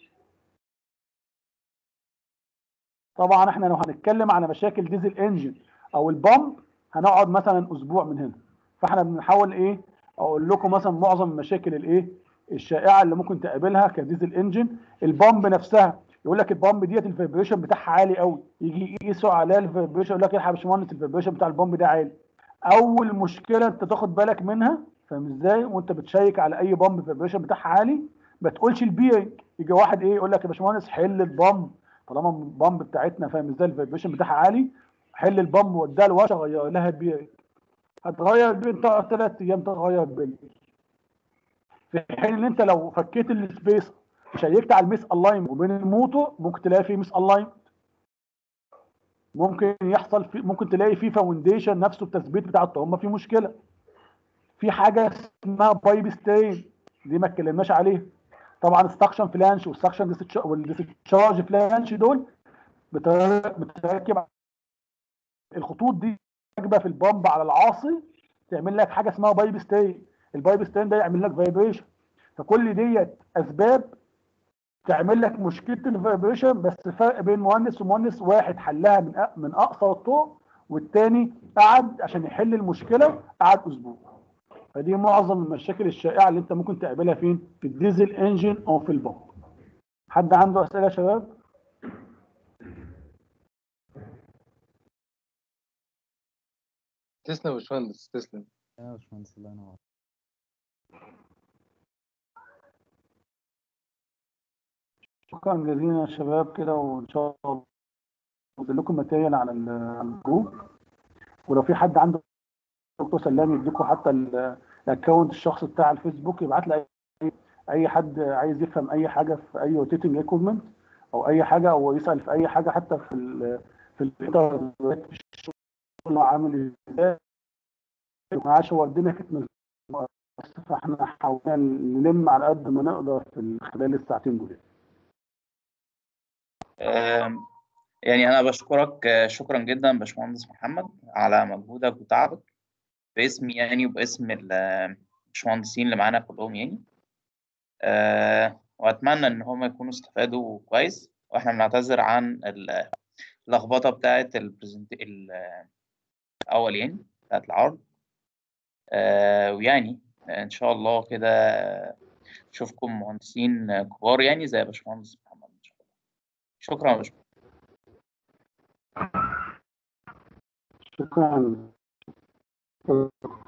طبعا احنا لو هنتكلم على مشاكل ديزل انجن او البامب هنقعد مثلا اسبوع من هنا فاحنا بنحاول ايه اقول لكم مثلا معظم المشاكل الايه الشائعه اللي ممكن تقابلها كديزل انجن البامب نفسها يقول لك البامب ديت الفايبريشن بتاعها عالي قوي يجي يقيسوا عليها الفايبريشن يقول لك الحق يا باشمهندس الفايبريشن بتاع البامب ده عالي اول مشكله انت تاخد بالك منها فاهم ازاي وانت بتشيك على اي بامب الفايبريشن بتاعها عالي ما تقولش البيرنج يجي واحد ايه يقول لك يا باشمهندس حل البامب طالما البامب بتاعتنا فاهم ازاي الفايبريشن بتاعها عالي حل البامب واديها الورشه غير لها البيرنج هتغير البيرنج تقعد ثلاث ايام تغير البيرنج في حين ان انت لو فكيت السبيس شيكت على الميس الاين وبين الموتور ممكن تلاقي فيه ميس الاين ممكن يحصل في ممكن تلاقي فيه فاونديشن نفسه التثبيت بتاع الطعمه فيه مشكله في حاجه اسمها بايب ستين دي ما اتكلمناش عليها طبعا السكشن فلانش والسكشن والديسشارج فلانش دول بتركب الخطوط دي راكبه في البامب على العاصي تعمل لك حاجه اسمها بايب ستين البايب ستين ده يعمل لك فايبريشن فكل ديت اسباب تعمل لك مشكله الفايبريشن بس فرق بين مهندس ومهندس واحد حلها من من اقصى الطرق والتاني قعد عشان يحل المشكله قعد اسبوع فدي معظم المشاكل الشائعه اللي انت ممكن تقابلها فين في الديزل انجن او في البامب حد عنده اسئله يا شباب تسلم يا باشمهندس تسلم يا باشمهندس الله ينور شكرا جزيلا يا شباب كده وان شاء الله انزل لكم ماتيريال على الجروب ولو في حد عنده دكتور سلام يديكم حتى الاكونت الشخصي بتاع الفيسبوك يبعت لي اي اي حد عايز يفهم اي حاجه في اي روتيتنج ايكويبمنت او اي حاجه او يسال في اي حاجه حتى في ال في الانترنت في الشغل عامل ازاي معاش هو الدنيا كانت فاحنا حاولنا نلم على قد ما نقدر في خلال الساعتين دول يعني أنا بشكرك شكرا جدا باشمهندس محمد على مجهودك وتعبك باسمي يعني وباسم الباشمهندسين اللي معانا كلهم يعني أه وأتمنى إن هم يكونوا استفادوا كويس وإحنا بنعتذر عن اللخبطة بتاعة البرزنت الأول يعني بتاعة العرض آه، ويعني آه، ان شاء الله كده اشوفكم مهندسين كبار يعني زي باشمهندس محمد ان شاء الله شكرا يا باشمهندس شكرا